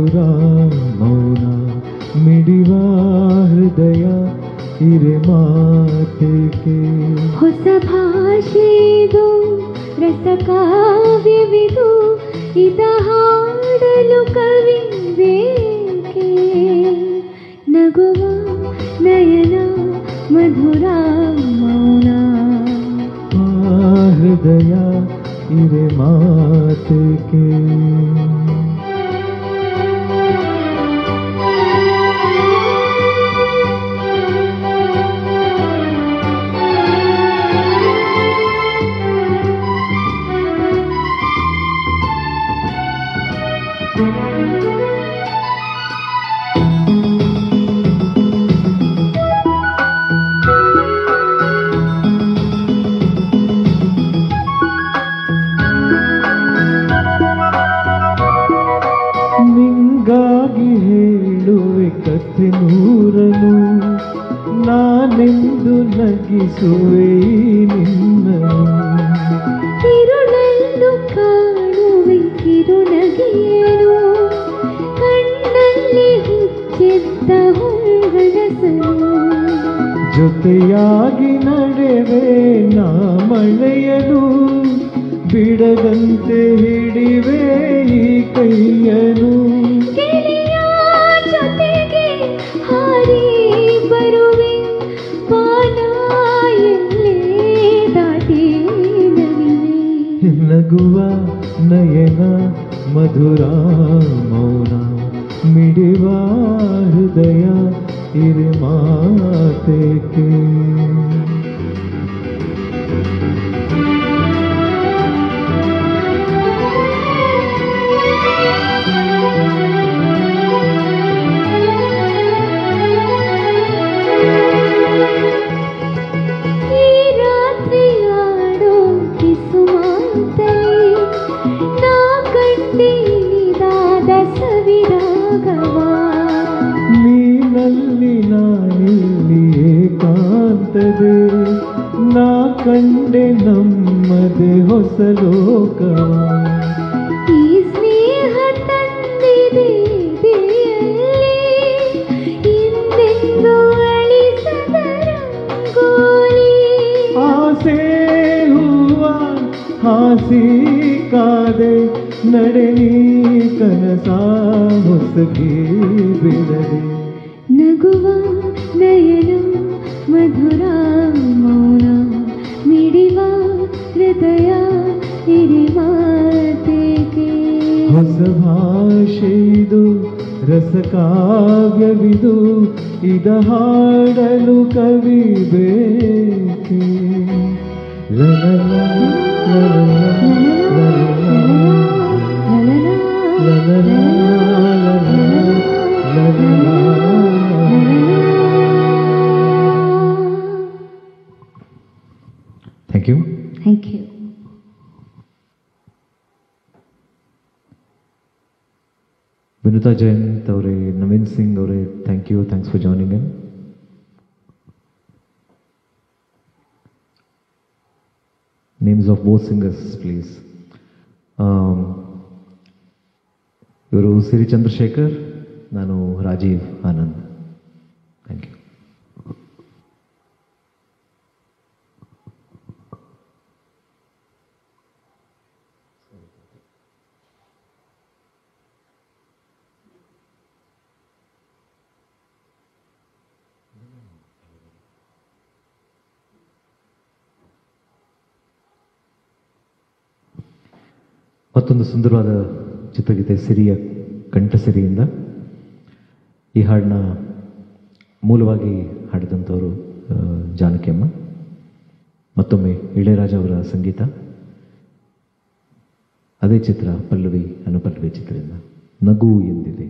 ಮಧುರ ಮೌನ ಮಿಡಿವ ಹೃದಯ ಹಿರೆ ಮಾತೇಕೆ ಹೊಸ ಭಾಷೆದು ರಸಕಾವ್ಯವಿದು ಇದ ಹಾಡಲು ಕವಿ ಬೇಕೆ ನಗುವ ನಯನ ಮಧುರ ಮೌನ ಆ ಹೃದಯ ಹಿರೆ ಮಾತೇಕೆ ನಿಂಗಾಗಿ ಹೇಳುವೆ ಕಥೆ ನೂರನು ನಾನೆಂದು ನಗಿಸುವೆ ಈ ನಿನ್ನನು ತಿರುಳನ್ನು ಕಾಣುವೆ ಕಿರುನಗೆಯನು ಕಣ್ಣಲ್ಲಿ ಹುಚ್ಚಿದ್ದ ಹೊಂಗನಸನು ಜೊತೆಯಾಗಿ ನಡೆವೆ ನಾ ಮಳೆಯನು ಬಿಡದಂತೆ ಹಿಡಿವೆ ಈ ಕೈಯನು ಗೆಳೆಯ ಜೊತೆಗೆ ಹಾರಿ ಬರುವೆ ಬಾನ ಎಲ್ಲೇ ದಾಟಿ ನಲಿವೆ ನಗುವ ನಯನ ಮಧುರ ಮೌನ ಮಿಡಿವ ಹೃದಯ ಇರೆ ಮಾತೇಕೆ ಈ ರಾತ್ರಿ ಆಡೋ ಕಿಸುಮಾತಲಿ ನಾ ಕಂಡಿನಿದಾದ ಸವಿರಾಗವ ನೀನಲ್ಲಿ ನಾನಿಲ್ಲಿ ಏಕಾಂತದೆ ನಾ ಕಂಡೆ ನಮ್ಮದೆ ಹೊಸ ಲೋಕವ ಈ ಸ್ನೇಹ ತಂದಿದೆ ಎದೆಯಲ್ಲಿ ಹಿಂದೆಂದೂ ಅಳಿಸದ ರಂಗೋಲಿ ಆಸೆ ಹೂವ ಹಾಸಿ ಕಾದೆ ನಡೆ ನೀ ಕನಸ ಹೊಸಗಿ ಬಿಡದೆ ನಗುವ ನಯನ ಮಧುರ ಮೌನ ಮಿಡಿವ ಹೃದಯ ಹಿರಿಮಾತೆಗೆ ಹೊಸ ಭಾಷೆಯಿದು ರಸಕಾವ್ಯವಿದು ಇದ ಹಾಡಲು ಕವಿ ಬೇಕೆ ಲಲಲ, ಲಲಲ, ಲಲಲ, ಲಲಲ, thank you thank you Vinutha Jayanth ಅವರೇ ನವೀನ್ ಸಿಂಗ್ ಅವರೇ thank you thanks for joining in names of both singers please ಇವರು ಸಿರಿ ಚಂದ್ರಶೇಖರ್ ನಾನು ರಾಜೀವ್ ಆನಂದ್ ಥ್ಯಾಂಕ್ ಯು ಮತ್ತೊಂದು ಸುಂದರವಾದ ಚಿತ್ರಗೀತೆ ಸಿರಿಯ ಕಂಠಸಿರಿಯಿಂದ ಈ ಹಾಡನ್ನ ಮೂಲವಾಗಿ ಹಾಡಿದಂಥವರು ಆ, ಜಾನಕಿಯಮ್ಮ ಮತ್ತೊಮ್ಮೆ ಇಳೆಯರಾಜ ಅವರ ಸಂಗೀತ ಅದೇ ಚಿತ್ರ ಪಲ್ಲವಿ ಅನುಪಲ್ಲವಿ ಚಿತ್ರದಿಂದ ನಗು ಎಂದಿದೆ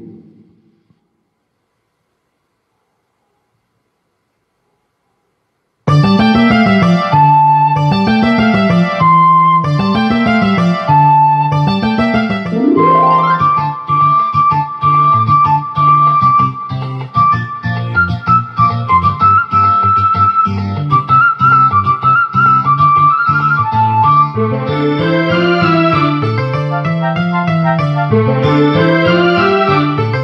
Thank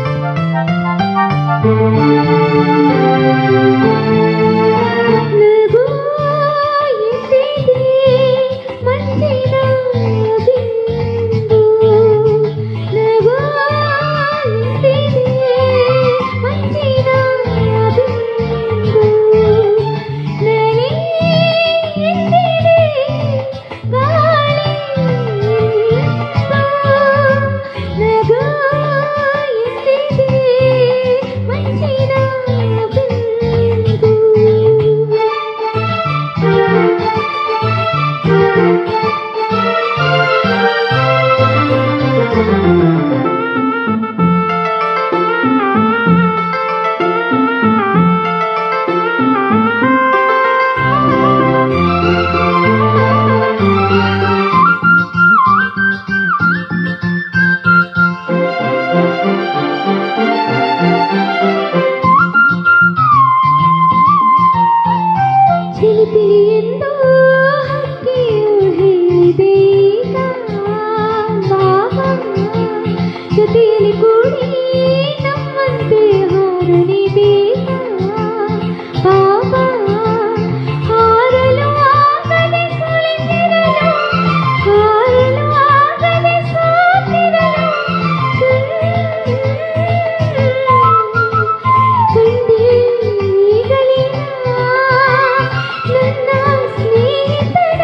ತಿಳಿ ತಿಳಿ ಎಂದು ಹಕ್ಕಿಯು ಹೇಳಿದೆ ಈಗ ಬಾಬಾ ಜೊತೆಯಲ್ಲಿ ಕೂಡಿ ನಮ್ಮಂತೆ ಹಾರಲಿ ಬೇಗ ಬಾಬಾ ಹಾರಲು ಆಗದೆ ಕುಳಿತಿರಲು ಹಾರಲು ಆಗದೆ ಸೋತಿರಲು ಕಂಡೀಗಲಿನ ನನ್ನ ಸ್ನೇಹಿತನ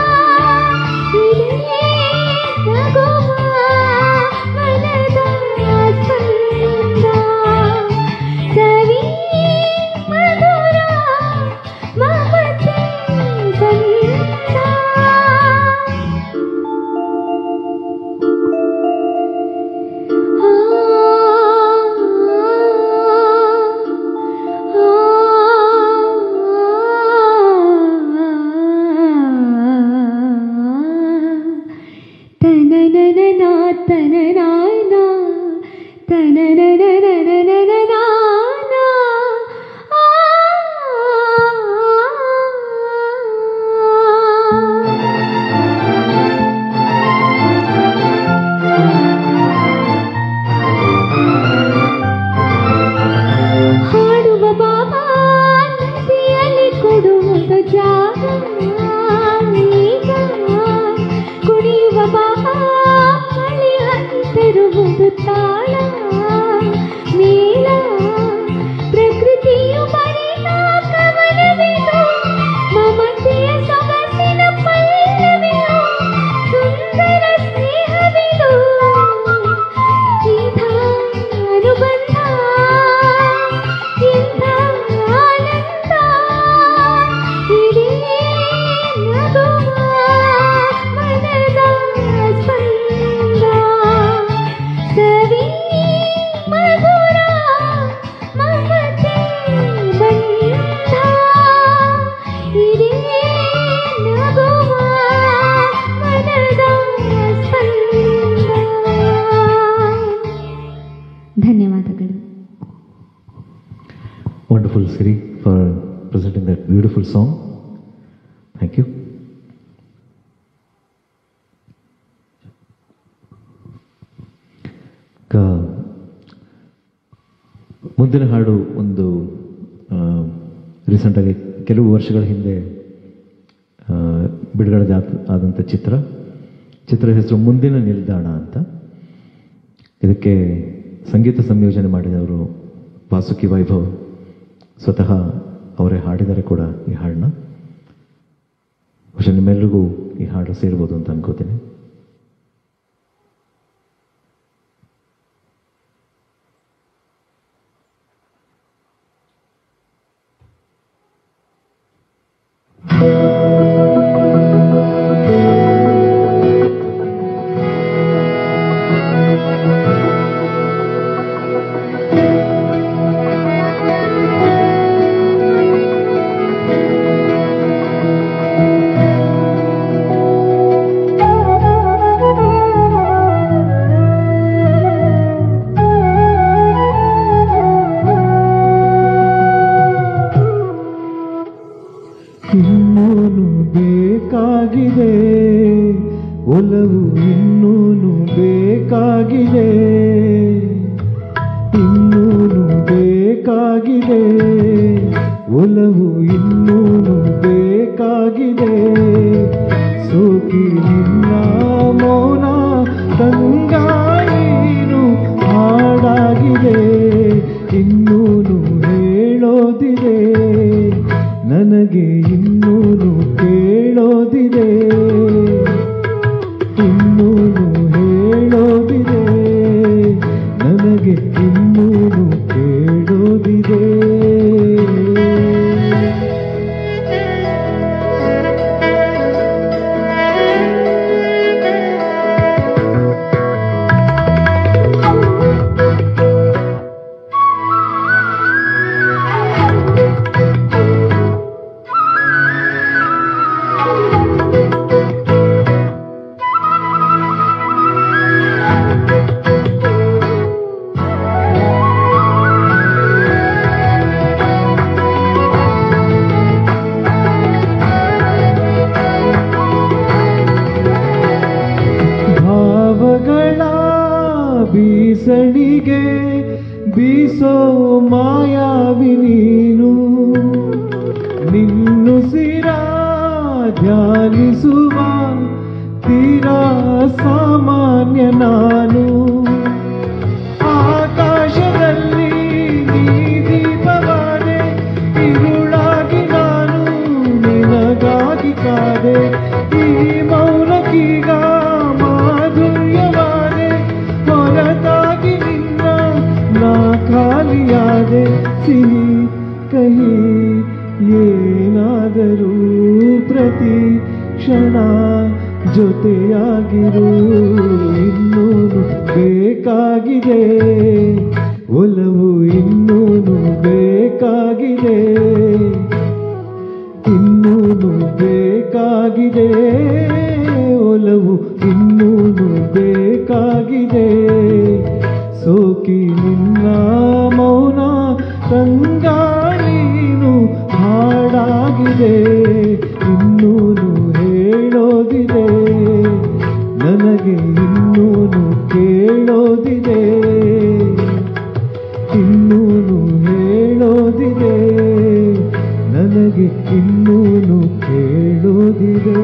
ಇದೇ ನಗುವ ಮನದ ಸ್ಪಂದ ಸವಿ ಮಧುರ ಮಮತೆ ಬಂದ ತನನನನ ತನನಾನ ತನನನನನನನನ ಹಾಡುವ ಬಾಬಾ ನದಿಯಲ್ಲಿ ಕೊಡುವುದು ಜಾಗ ಈಗ ಕುಣಿಯುವ ಬಾಬಾ ಮಳೆ ತರುವುದು ತಾಳ ಮೇಳ ಪ್ರಕೃತಿಯು ಬರೆದ ಕವನವಿದು ಮಮತೆಯ ಸೊಗಸಿನ ಪಲ್ಲವಿಯು ಸುಂದರ ಸ್ನೇಹವಿದು ಇಂಥ ಅನುಬಂಧ ಇಂಥ ಆನಂದ ಇದೇ ನಗುವ ಮನದ ಸ್ಪಂದ ಸವಿ ಮಧುರ ಮಮತೆ ಬಂಧ ಇದೇ ನಗುವ ಮನದ ಸ್ಪಂದ ಧನ್ಯವಾದಗಳು Wonderful, Siri, for presenting that beautiful song. Thank you. ಕ- ಮುಂದಿನ ಹಾಡು ಒಂದು ರೀಸೆಂಟಾಗಿ ಕೆಲವು ವರ್ಷಗಳ ಹಿಂದೆ ಆ, ಬಿಡುಗಡೆ ಆದ- ಆದಂಥ ಚಿತ್ರ ಚಿತ್ರ ಹೆಸರು ಮುಂದಿನ ನಿಲ್ದಾಣ ಅಂತ ಇದಕ್ಕೆ ಸಂಗೀತ ಸಂಯೋಜನೆ ಮಾಡಿದವರು ವಾಸುಕಿ ವೈಭವ್ ಸ್ವತಃ ಅವರೇ ಹಾಡಿದ್ದಾರೆ ಕೂಡ ಈ ಹಾಡನ್ನ ಬಹುಶಃ ನಿಮ್ಮೆಲ್ರಿಗೂ ಈ ಹಾಡು ಸೇರ್ಬೋದು ಅಂತ ಅನ್ಕೋತೀನಿ ಇನ್ನೂನು ಬೇಕಾಗಿದೆ ಒಲವು ಇನ್ನೂನು ಬೇಕಾಗಿದೆ ಇನ್ನೂನು ಬೇಕಾಗಿದೆ ಒಲವು ಇನ್ನೂನು ಬೇಕಾಗಿದೆ ಸೋಕಿ ನಿನ್ನ ಮೌನ ತಂಗಾಯಿನು ಹಾಡಾಗಿದೆ ಇನ್ನೂನು ಹೇಳೋದಿದೆ ನನಗೆ ಇನ್ನೂನು ಕೇಳೋದಿದೆ ಇನ್ನೂನು ಹೇಳೋದಿದೆ ನನಗೆ ಇನ್ನೂನು ಕೇಳೋದಿದೆ ಆ ಬೀಸಣಿಗೆ ಬೀಸೋ ಮಾಯಾವಿ ನೀನು ನಿನ್ನುಸಿರ ಧ್ಯಾನಿಸುವ ತೀರಾ ಸಾಮಾನ್ಯ ನಾನು ಆಕಾಶದಲ್ಲಿ ನೀ ದೀಪವಾದೆ ಇರುಳಾಗಿ ನಾನು ನಿನಗಾಗಿ ಕಾದೆ ಈ ಮೌನಕ್ಕೀಗ ಮಾಧುರ್ಯವಾದೆ ಹೊರತಾಗಿ ನಿನ್ನ ನಾ ಖಾಲಿಯಾದೆ ಸಿಹಿ ಕಹಿ ಏನಾದರೂ ಪ್ರತಿ ಕ್ಷಣ ಜೊತೆಯಾಗಿರು ಇನ್ನೂನು ಬೇಕಾಗಿದೆ ಒಲವು ಇನ್ನೂನು ಬೇಕಾಗಿದೆ ಇನ್ನೂನು ಬೇಕಾಗಿದೆ ಒಲವು ಇನ್ನೂನು ಬೇಕಾಗಿದೆ ಸೋಕಿ ನಿನ್ನ ಮೌನ ರಂಗ ನೀನು ಹಾಡಾಗಿದೆ ಇನ್ನೂನು ಹೇಳೋದಿದೆ ನನಗೆ ಇನ್ನೂನು ಕೇಳೋದಿದೆ ಇನ್ನೂನು ಹೇಳೋದಿದೆ ನನಗೆ ಇನ್ನೂನು ಕೇಳೋದಿದೆ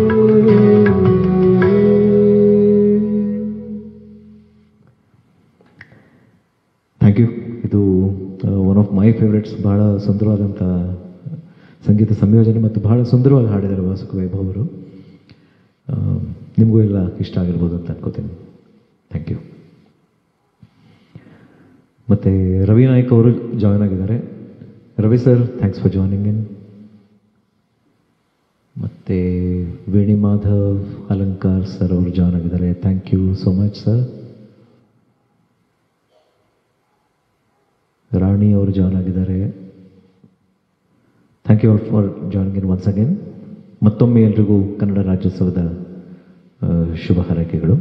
ಥ್ಯಾಂಕ್ ಯು ಇದು ಒನ್ ಆಫ್ ಮೈ ಫೇವ್ರೆಟ್ಸ್ ಬಹಳ ಸುಂದರವಾದಂಥ ಸಂಗೀತ ಸಂಯೋಜನೆ ಮತ್ತು ಬಹಳ ಸುಂದರವಾಗಿ ಹಾಡಿದ್ದಾರೆ ವಾಸುಕ ವೈಭವ್ ಅವರು ಆ, ನಿಮಗೂ ಎಲ್ಲ ಇಷ್ಟ ಆಗಿರ್ಬೋದು ಅಂತ ಅನ್ಕೋತೀನಿ ಥ್ಯಾಂಕ್ ಯು ಮತ್ತು ರವಿ ನಾಯ್ಕ್ ಅವರು ಜಾಯ್ನ್ ಆಗಿದ್ದಾರೆ Ravi sir thanks for joining in ಮತ್ತು ವೇಣಿ ಮಾಧವ್ ಅಲಂಕಾರ್ ಸರ್ ಅವರು ಜಾಯ್ನ್ ಆಗಿದ್ದಾರೆ thank you so much sir Rani ಅವರು ಜಾಯ್ನ್ ಆಗಿದ್ದಾರೆ thank you all for joining in once again ಮತ್ತೊಮ್ಮೆ ಎಲ್ರಿಗೂ ಕನ್ನಡ ರಾಜ್ಯೋತ್ಸವದ ಆ, ಶುಭ ಹಾರೈಕೆಗಳು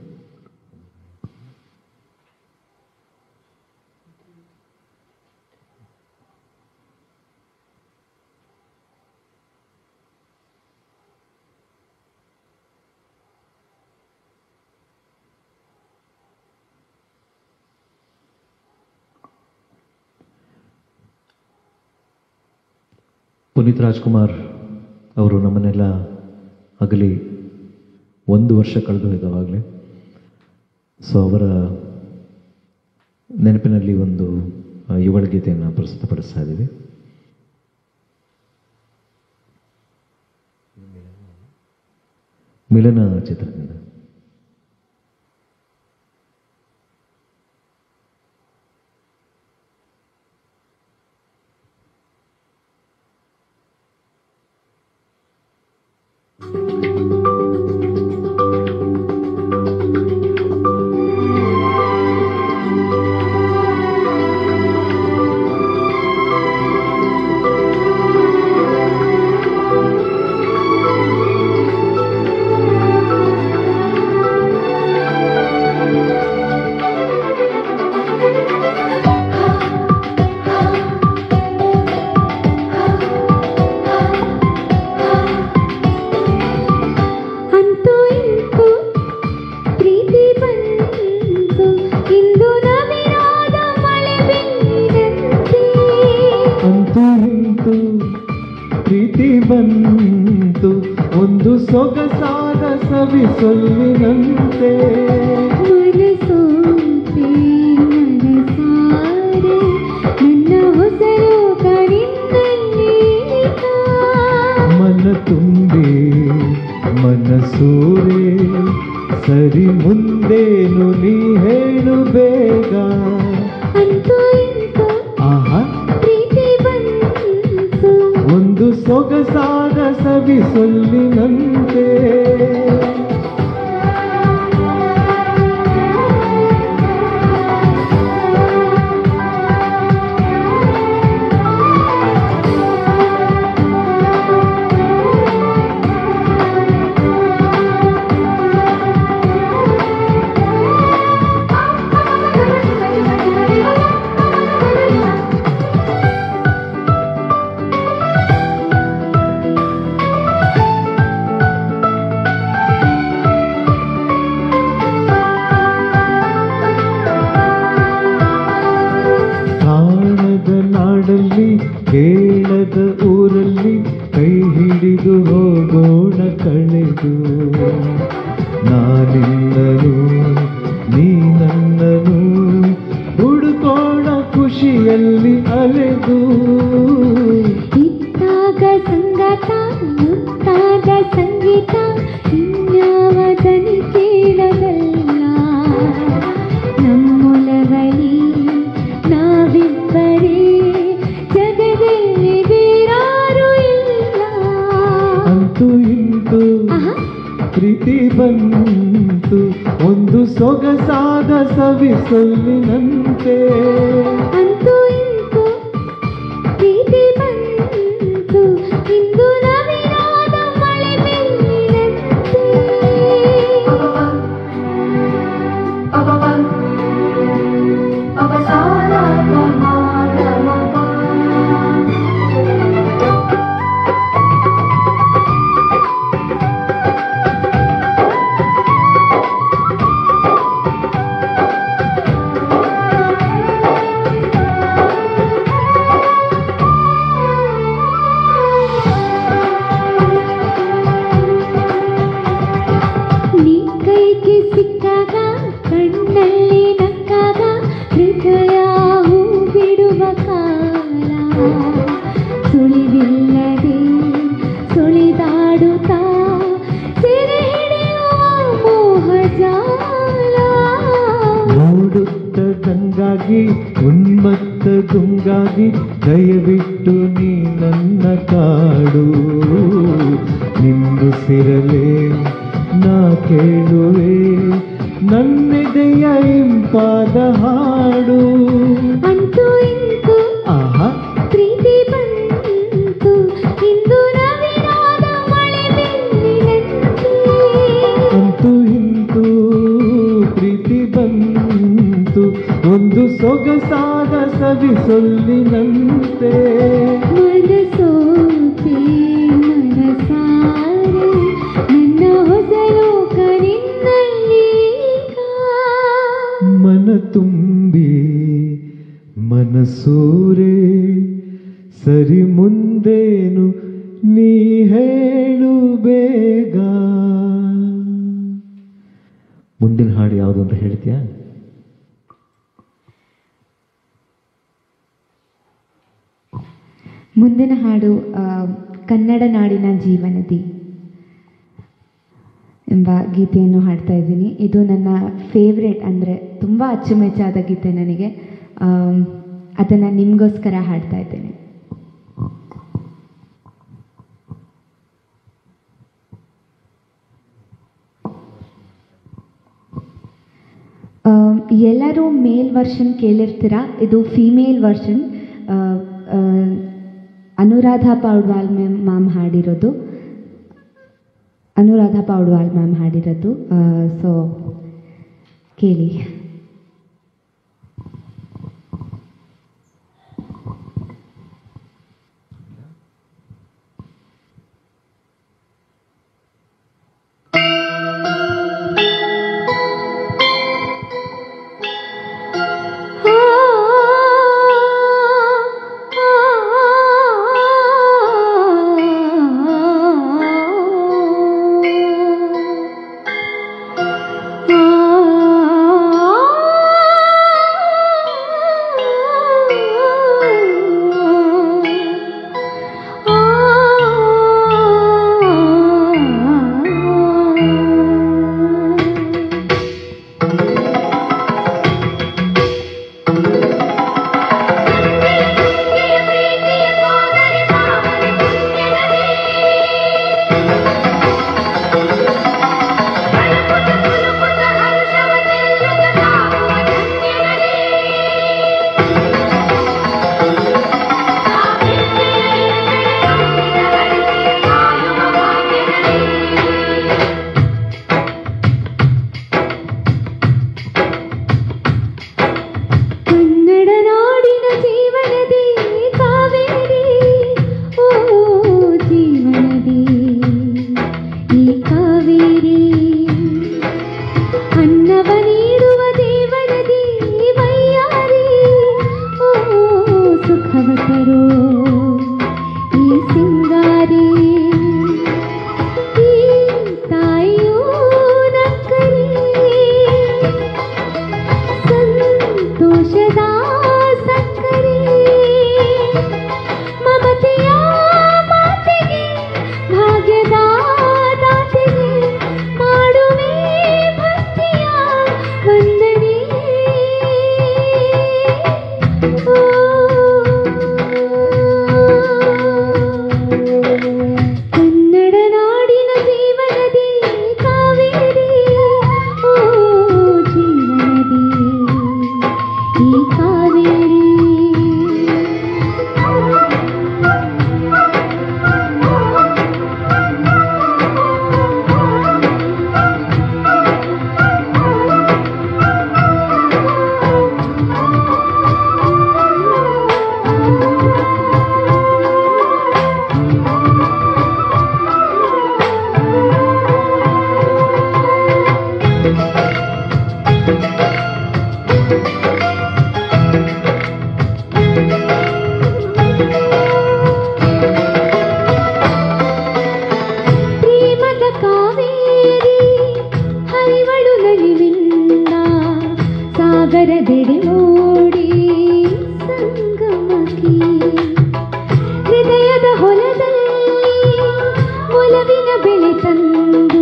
ಪುನೀತ್ ರಾಜ್ಕುಮಾರ್ ಅವರು ನಮ್ಮನ್ನೆಲ್ಲ ಅಗಲಿ ಒಂದು ವರ್ಷ ಕಳೆದು ಹೋಗಿದ್ದಾವಾಗಲೇ ಸೊ ಅವರ ನೆನಪಿನಲ್ಲಿ ಒಂದು ಆ, ಯುಗಳ ಗೀತೆಯನ್ನು ಪ್ರಸ್ತುತಪಡಿಸ್ತಾ ಇದ್ದೀವಿ ಮಿಲನ ಚಿತ್ರದಿಂದ ಅಂತೂ ಇಂತೂ ಪ್ರೀತಿ ಬಂತು ಇಂದು ನವಿರಾದ ಮಳೆ ಬಿಂದಿದಂತೆ ಅಂತೂ ಇಂತೂ ಪ್ರೀತಿ ಬಂತು ಒಂದು ಸೊಗಸಾದ ಸವಿ ಸೊಲ್ಲಿನಂತೆ ಮನಸೋತೆ ಮನಸಾರೆ ನನ್ನ ಹೊಸರು ಕಣ್ಣಿನಲ್ಲಿ ಮನ ತುಂಬಿ ಮನಸೂರೆ ಸರಿ ಮುಂದೇನು ನೀ ಹೇಳು ಬೇಗ ಅಂತೂ ಇಂತೂ ಆಹಾ ಪ್ರೀತಿ ಬಂತು ಒಂದು ಸೊಗಸಾದ ಸವಿ ಸೊಲ್ಲಿನಂತೆ ಪ್ರೀತಿ ಬಂತು ಒಂದು ಸೊಗಸಾದ ಸವಿ ಸೊಲ್ಲಿನಂತೆ ಅಂತೂ ಇಂತೂ ಪ್ರೀತಿ ಬಂತು ಇಂದು ನವಿರಾದ ಮಳೆ ಬೆನ್ನಿನಂತೆ ನೀ ಕೈಗೆ ಸಿಕ್ಕಾಗ ಕಣ್ಣಲ್ಲಿ ನಕ್ಕಾಗ ಹೃದಯ ಹೂ ಬಿಡುವ ಕಾಲ ಸುಳಿವಿಲ್ಲದೆ ಸುಳಿದಾಡುತ್ತಾ ಸೆರೆ ಹಿಡಿಯುವ ಮೋಹಜಾಲ ನೋಡುತ್ತ ಗಂಗಾಗಿ ಉನ್ಮತ್ತ ಗುಂಗಾಗಿ ದಯವಿಟ್ಟು ನೀ ನನ್ನ ಕಾಡು ನಿನ್ನುಸಿರಲೇ ನಾ ಕೇಳುವೆ ನನ್ನೆದೆಯ ಇಂಪಾದ ಹಾಡು ಅಂತೂ ಇಂತೂ ಆಹಾ ಪ್ರೀತಿ ಬಂತು ಇಂದು ನವಿರಾದ ಮಳೆ ಬೆನ್ನಿನಂತೆ ಅಂತೂ ಇಂತೂ ಪ್ರೀತಿ ಬಂತು ಒಂದು ಸೊಗಸಾದ ಸವಿ ಸೊಲ್ಲಿನಂತೆ ಮನಸೋತೆ ಮನಸಾರೆ ನನ್ನ ಹೊಸ ಲೋಕ ನಿನ್ನಲ್ಲೀಗ ಮನ ತುಂಬಿ ಮನಸೂರೆ ಸರಿ ಮುಂದೇನು ನೀ ಹೇಳು ಬೇಗ ಮುಂದಿನ ಹಾಡು ಯಾವುದು ಅಂತ ಹೇಳ್ತೀಯಾ ಮುಂದಿನ ಹಾಡು ಆ, ಕನ್ನಡ ನಾಡಿನ ಜೀವನದಿ ಎಂಬ ಗೀತೆಯನ್ನು ಹಾಡ್ತಾ ಇದ್ದೀನಿ ಇದು ನನ್ನ ಫೇವ್ರೆಟ್ ಅಂದರೆ ತುಂಬ ಅಚ್ಚುಮೆಚ್ಚಾದ ಗೀತೆ ನನಗೆ ಅದನ್ನು ನಿಮಗೋಸ್ಕರ ಹಾಡ್ತಾ ಇದ್ದೇನೆ ಆಮ್, ಎಲ್ಲರೂ ಮೇಲ್ ವರ್ಷನ್ ಕೇಳಿರ್ತೀರ ಇದು female version Anuradha Paudwal ma'am ma'am ಹಾಡಿರೋದು ಅನುರಾಧ ಪೌಡ್ವಾಲ್ ಮ್ಯಾಮ್ ಹಾಡಿರೋದು ಸೊ ಕೇಳಿ ಆ ಬೆಳೆ ತಂದು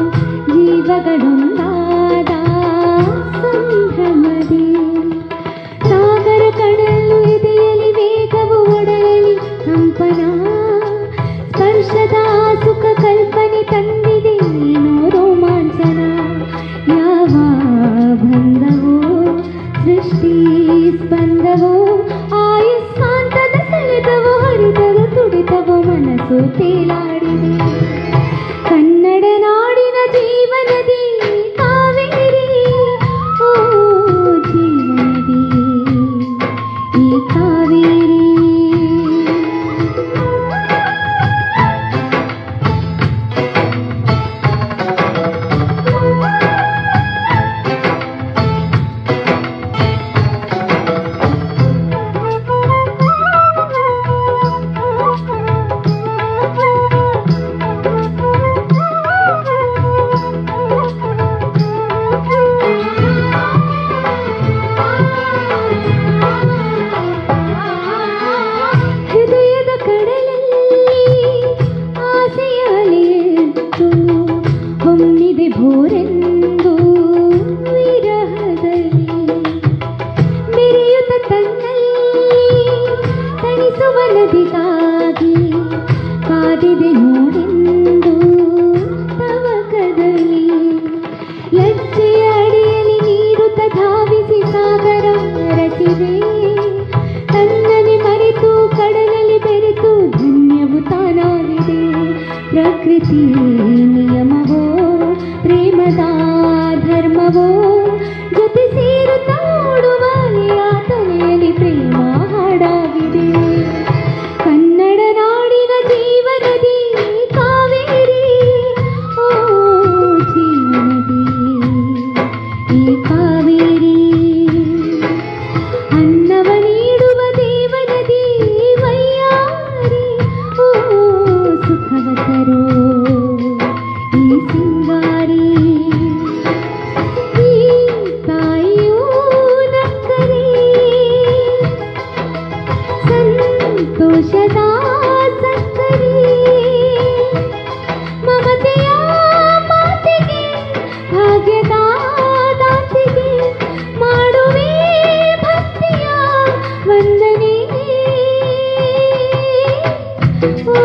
ಜೀವಗಳೊಂದಾದ ಸಂಭ್ರಮದಿ ಸಾಗರ ಕಡಲು ಎದೆಯಲಿ ವೇಗವು ಒಡಲಲಿ ಕಂಪನ ಸ್ಪರ್ಶದ ಸುಖ ಕಲ್ಪನೆ ತಂದಿದೆ ಏನೋ ರೋಮಾಂಚನ ಯಾವ ಬಂಧವೋ ಸೃಷ್ಟಿ ಸ್ಪಂದವೋ ಆಯುಷ್ಕಾಂತದ ಸೆಳೆತವೋ ಹರಿತದ ತುಡಿತವೋ ಮನಸ್ಸು ತೇಲಾಡಿದೆ ಕನ್ನಡ ನಾಡಿನ ಜೀವನದಿ ಕಾವೇರಿ ಓ ಜೀವನದಿ ಈ ಕಾವೇರಿ ಹೃದಯದ ಕಡಲಲ್ಲಿ ಆಸೆಯ ಅಲೆಯೆದ್ದು ಹೊಮ್ಮಿದೆ ಭೋರೆಂದು ವಿರಹದಲ್ಲಿ ಮೆರೆಯುತ್ತ ತನ್ನಲ್ಲಿ ತಣಿಸುವ ನದಿಗಾಗಿ ಕಾದಿದೆ ನೋಡೆಂದು ತವಕದಲ್ಲಿ ಲಜ್ಜೆಯ ಅಡಿಯಲ್ಲಿ ನೀಡುತ್ತ ಧಾವಿಸಿ ಸಾಗರ ರಚಿದೆ ತನ್ನನೆ ಮರೆತು ಕಡಲಲ್ಲಿ ಬೆರೆತು ಧನ್ಯವು ತಾನಾಗಿದೆ ಪ್ರಕೃತಿ ನಿಯಮವೋ ಪ್ರೇಮದ ಧರ್ಮವೋ ಜೊತೆ ಸೇರುತ್ತ ಓಡುವ ಆ ತಲೆಯಲ್ಲಿ ಪ್ರೇಮ ಹಾಡಾಗಿದೆ ಕನ್ನಡ ನಾಡಿನ ಜೀವನದಿ ಕಾವೇರಿ ಓ ಜೀವನದಿ ಈ ಕಾವೇರಿ ಅನ್ನವ ನೀಡುವ ದೇವನದಿ ವೈಯಾರಿ ಓ ಸುಖವ ತರೋ ಈ ಸಿಂಗಾರಿ ಈ ತಾಯಿಯೂ ನಕ್ಕರೆ ಸಂತೋಷದ ಸಕ್ಕರೆ ಮಮತೆಯ ಮಾತಿಗೆ ಭಾಗ್ಯದ ದಾತಿಗೆ ಮಾಡುವೆ ಭಕ್ತಿಯ ವಂದನೆ ಓ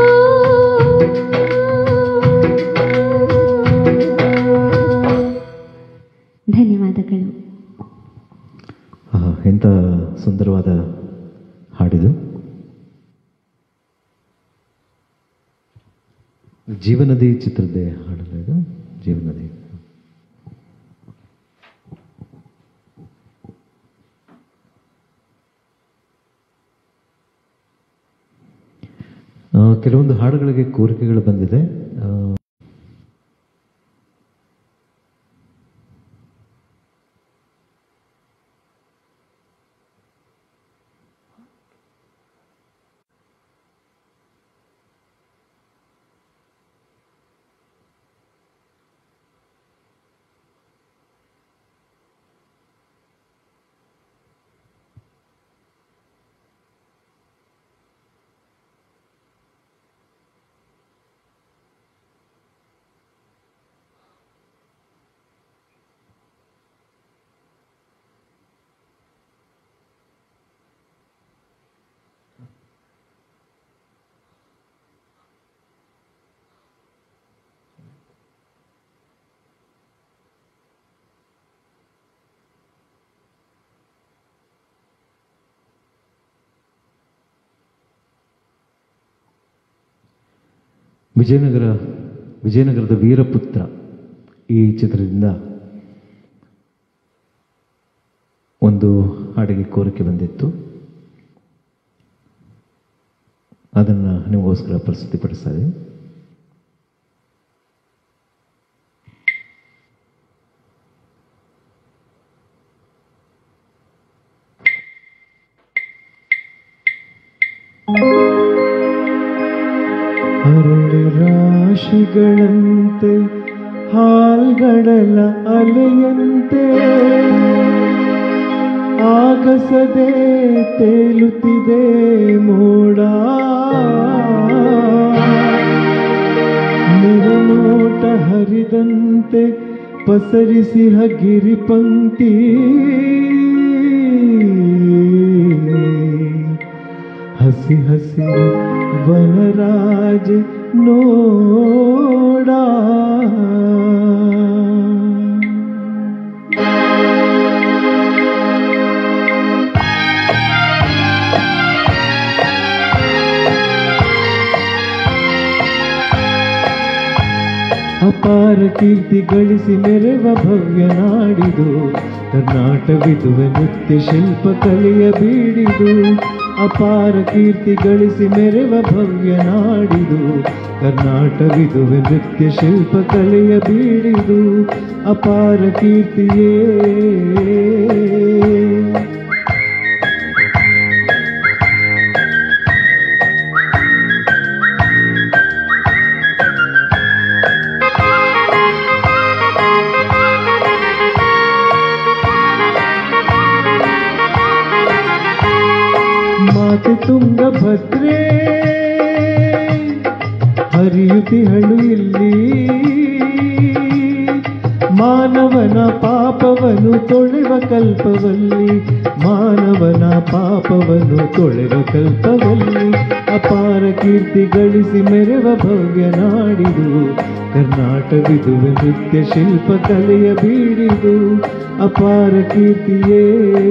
ಧನ್ಯವಾದಗಳು ಆ, ಎಂಥ ಸುಂದರವಾದ ಹಾಡಿದು ಜೀವನದಿ ಚಿತ್ರದ್ದೇ ಹಾಡಲ್ಲ ಇದು ಜೀವನದಿ ಆ, ಕೆಲವೊಂದು ಹಾಡುಗಳಿಗೆ ಕೋರಿಕೆಗಳು ಬಂದಿದೆ ಆ, ವಿಜಯನಗರ ವಿಜಯನಗರದ ವೀರಪುತ್ರ ಈ ಚಿತ್ರದಿಂದ ಒಂದು ಹಾಡಿಗೆ ಕೋರಿಕೆ ಬಂದಿತ್ತು ಅದನ್ನು ನಿಮಗೋಸ್ಕರ ಪ್ರಸ್ತುತಿಪಡಿಸ್ತಾ ಇದ್ದೀನಿ ಅರಳಿ ರಾಶಿಗಳಂತೆ ಹಾಲ್ಗಡಲ ಅಲೆಯಂತೆ ಆಗಸದೆ ತೇಲುತ್ತಿದೆ ಮೋಡ ನಿರೆ ಗಾಳಿಯಂತೆ ಪಸರಿಸಿಹ ಗಿರಿಪಂಕ್ತಿ ಹಸಿ ಹಸಿರು ವನರಾಜ ನೋಡ ಅಪಾರ ಕೀರ್ತಿ ಗಳಿಸಿ ಮೆರೆವ ಭವ್ಯ ನಾಡಿದು ಕರ್ನಾಟವಿದುವೆ ನೃತ್ಯ ಶಿಲ್ಪ ಕಲೆಯ ಬೀಡಿದು ಅಪಾರ ಕೀರ್ತಿ ಗಳಿಸಿ ಮೆರೆವ ಭವ್ಯ ನಾಡಿದು ಕರ್ನಾಟವಿದುವೆ ನೃತ್ಯ ಶಿಲ್ಪ ಕಲೆಯ ಬೀಡಿದು ಅಪಾರ ಕೀರ್ತಿಯೇ ಮಾತೆ ತುಂಗಭದ್ರೆ ಹರಿಯುತಿಹಳು ಇಲ್ಲಿ ಮಾನವನ ಪಾಪವನ್ನು ತೊಳೆವ ಕಲ್ಪವಲ್ಲಿ ಮಾನವನ ಪಾಪವನ್ನು ತೊಳೆವ ಕಲ್ಪವಲ್ಲಿ ಅಪಾರ ಕೀರ್ತಿ ಗಳಿಸಿ ಮೆರೆವ ಭವ್ಯ ನಾಡಿದು ಕರ್ನಾಟವಿದುವೆ ನೃತ್ಯ ಶಿಲ್ಪ ಕಲೆಯ ಬೀಡಿದು ಅಪಾರ ಕೀರ್ತಿಯೇ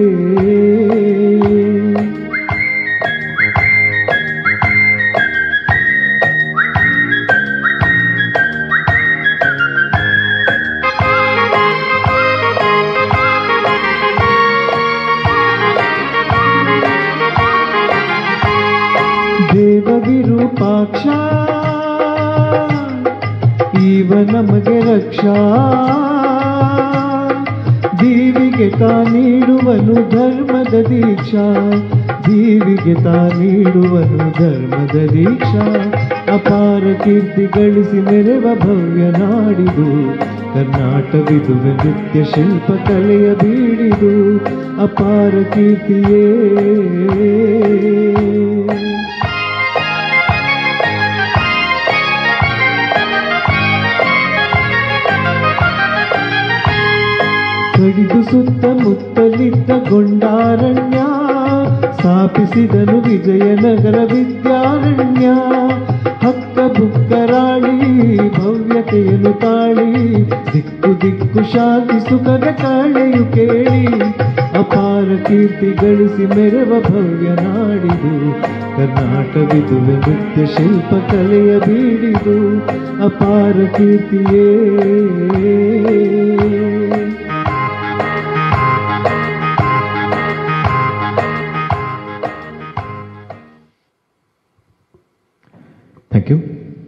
ದೇವ ವಿರೂಪಾಕ್ಷ ಈವ ನಮಗೆ ರಕ್ಷಾ ದೀವಿಗೆ ತಾ ನೀಡುವನು ಧರ್ಮದ ದೀಕ್ಷಾ ದೀವಿಗೆ ತಾ ನೀಡುವನು ಧರ್ಮದ ದೀಕ್ಷಾ ಅಪಾರ ಕೀರ್ತಿ ಗಳಿಸಿ ಮೆರೆವ ಭವ್ಯ ನಾಡಿದು ಕರ್ನಾಟವಿದುವೆ ನೃತ್ಯ ಶಿಲ್ಪ ಕಲೆಯ ಬೀಡಿದು ಅಪಾರ ಕೀರ್ತಿಯೇ ಕಡಿದು ಸುತ್ತಮುತ್ತಲಿದ್ದ ಗೊಂಡಾರಣ್ಯ ಸ್ಥಾಪಿಸಿದನು ವಿಜಯನಗರ ವಿದ್ಯಾರಣ್ಯ ಹಕ್ಕ ಬುಕ್ಕರಾಳಿ ಭವ್ಯತೆಯನ್ನು ತಾಳಿ ದಿಕ್ಕು ದಿಕ್ಕು ಶಾಂತಿ ಸುಖದ ಕಾಳೆಯು ಕೇಳಿ ಅಪಾರ ಕೀರ್ತಿ ಗಳಿಸಿ ಮೆರವ ಭವ್ಯ ನಾಡಿದು ಕರ್ನಾಟವಿದುವೆ ನೃತ್ಯ ಶಿಲ್ಪ ಕಲೆಯ ಬೀಡಿದು ಅಪಾರ ಕೀರ್ತಿಯೇ ಥ್ಯಾಂಕ್ ಯು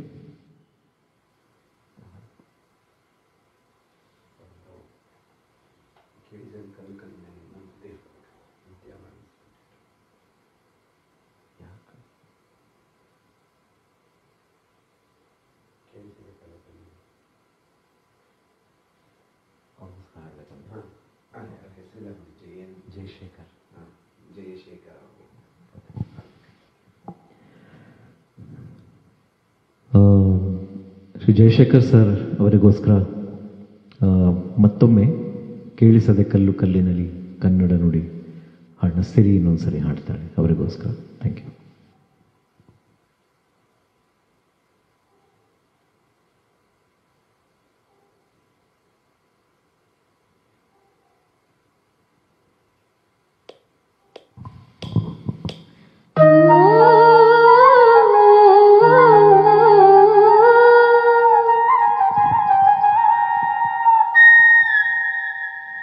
ಜಯಶೇಖರ್ ಆ, ಶ್ರೀ ಜಯಶೇಖರ್ ಸರ್ ಅವರಿಗೋಸ್ಕರ ಆ, ಮತ್ತೊಮ್ಮೆ ಕೇಳಿಸದೆ ಕಲ್ಲು ಕಲ್ಲಿನಲ್ಲಿ ಕನ್ನಡ ನುಡಿ ಹಾಡನ್ನ ಸಿರಿ ಇನ್ನೊಂದ್ಸರಿ ಹಾಡ್ತಾಳೆ ಅವರಿಗೋಸ್ಕರ ಥ್ಯಾಂಕ್ ಯು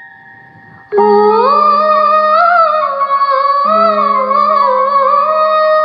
ಆ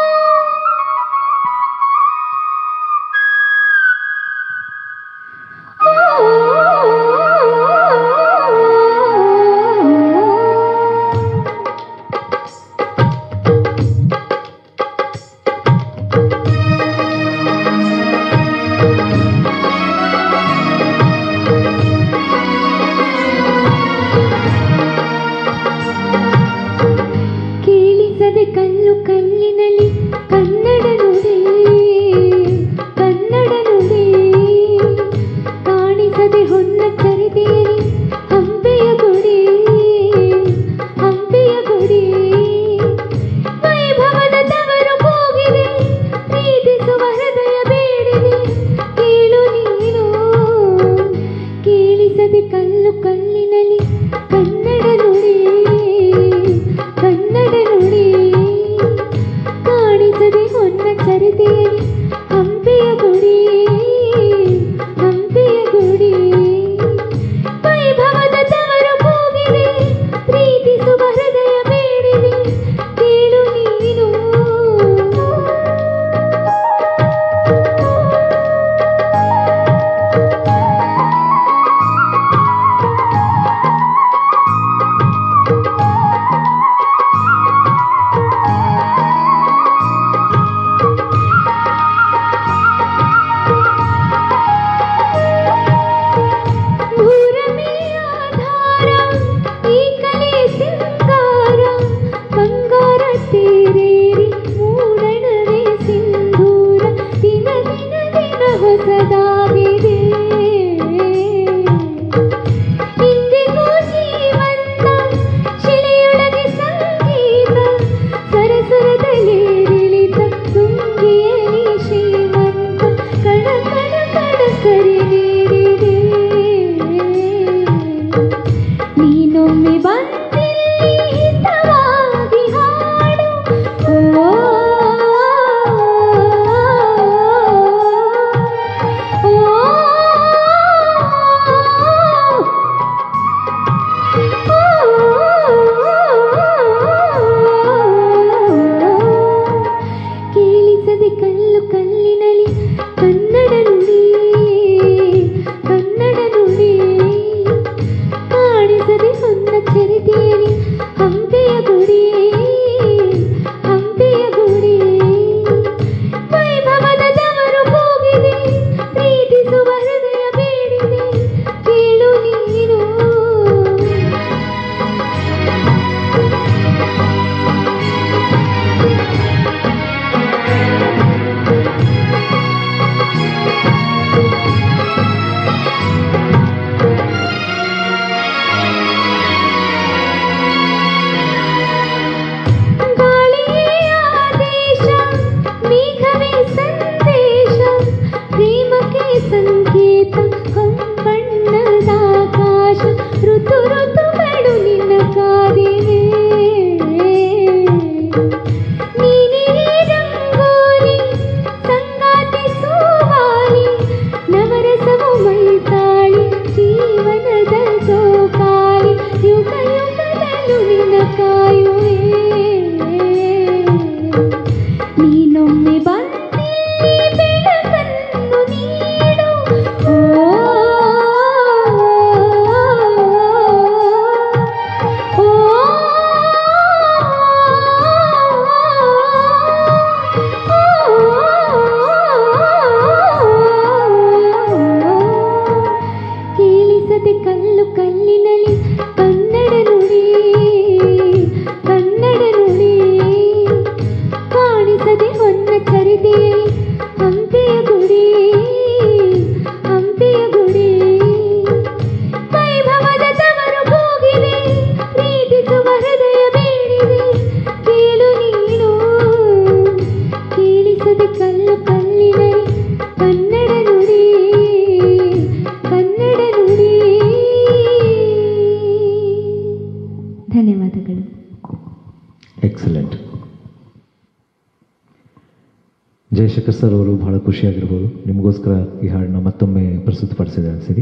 ಹೊಸದಾಗಿದೆ ಇಂದಿಗೂ ಜೀವಂತ ಶಿಲೆಯೊಳಗೆ ಸಂಗೀತ ಸರಸರದಲ್ಲಿ ಇಳಿತ ತುಂಗಿಯಲಿ ಶ್ರೀಮಂತ ಕಣ ಕಣ ಕಣ ಸರಿ ನೀಡಿದೆ ನೀನೊಮ್ಮೆ ಬಂದಿಲ್ಲಿ ಹಿತವಾಗಿ ಹಾಡು ಓ ಓ ಕೇಳಿಸದೆ ಕಲ್ಲು ಕಲ್ಲಿನಲಿ ಕನ್ನಡ ನುಡಿ ಕನ್ನಡ ನುಡಿ ಕಾಣಿಸದೆ ಹೊನ್ನ ಚರಿತೆಯಲಿ ಹಂಪೆಯ ಗುಡಿ ಹಂಪೆಯ ಗುಡಿ ವೈಭವದ ದವರು ಹೋಗಿದೆ ಪ್ರೀತಿಸುವ ಹೃದಯ ಬೇಡಿದೆ ಕೇಳು ನೀನು ಗಾಳಿಯೇ ಆದೇಶ ಮೇಘವೇ ಸಂದೇಶ ಪ್ರೇಮಕ್ಕೆ ಸಂಕೇತ ಕಂಬಣ್ಣದ ಆಕಾಶ ಋತು ಋತುಗಳು ನಿನ್ನ ಕಾದಿವೆ ನೀನೇ ರಂಗೋಲಿ ಸಂಗಾತಿ ಸೋವಾಲಿ ನವರಸವು ಮೈತಾಳಿ ಜೀವನದ ಜೋಕಾಲಿ ಯುಗ ಯುಗದಲ್ಲೂ ನಿನ್ನ ಕಾಯುವೆ ನೀನೊಮ್ಮೆ ಬಂದಿಲ್ಲಿ ಬೆಳಕನ್ನು ನೀಡು ಓ ಓ ಕೇಳಿಸದೆ ಕಲ್ಲು ಕಲ್ಲಿನಲಿ ಕನ್ನಡ ನುಡಿ ಕನ್ನಡ ನುಡಿ ಕಾಣಿಸದೆ ಹೊನ್ನ ಚರಿತೆಯಲಿ ಹಂಪೆಯ ಗುಡಿ ಹಂಪೆಯ ಗುಡಿ ವೈಭವದ ತವರು ಹೋಗಿದೆ ಪ್ರೀತಿಸುವ ಹೃದಯ ಬೇಡಿದೆ ಕೇಳು ನೀನು ಕೇಳಿಸದೆ ಕಲ್ಲು ಕಲ್ಲಿನಲಿ ಕನ್ನಡ ನುಡಿ ಕನ್ನಡ ನುಡಿ ಧನ್ಯವಾದಗಳು ಎಕ್ಸಲೆಂಟ್ ಜಯಶೇಖರ್ ಸರ್ ಅವರು ಬಹಳ ಖುಷಿಯಾಗಿರ್ಬೋದು ನಿಮಗೋಸ್ಕರ ಈ ಹಾಡನ್ನ ಮತ್ತೊಮ್ಮೆ ಪ್ರಸ್ತುತಪಡಿಸಿದ್ದಾರೆ ಸಿರಿ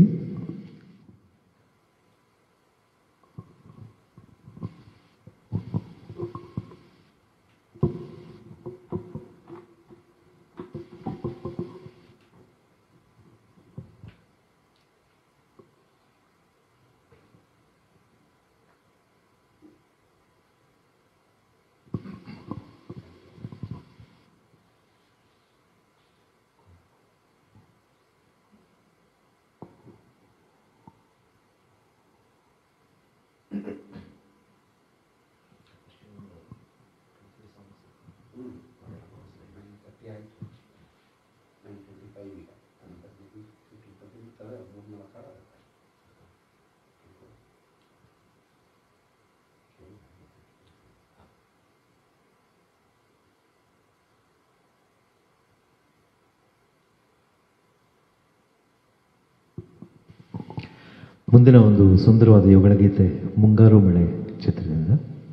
ಮುಂದಿನ ಒಂದು ಸುಂದರವಾದ ಯುಗಳ ಗೀತೆ ಮುಂಗಾರು ಮಳೆ ಚಿತ್ರದಿಂದ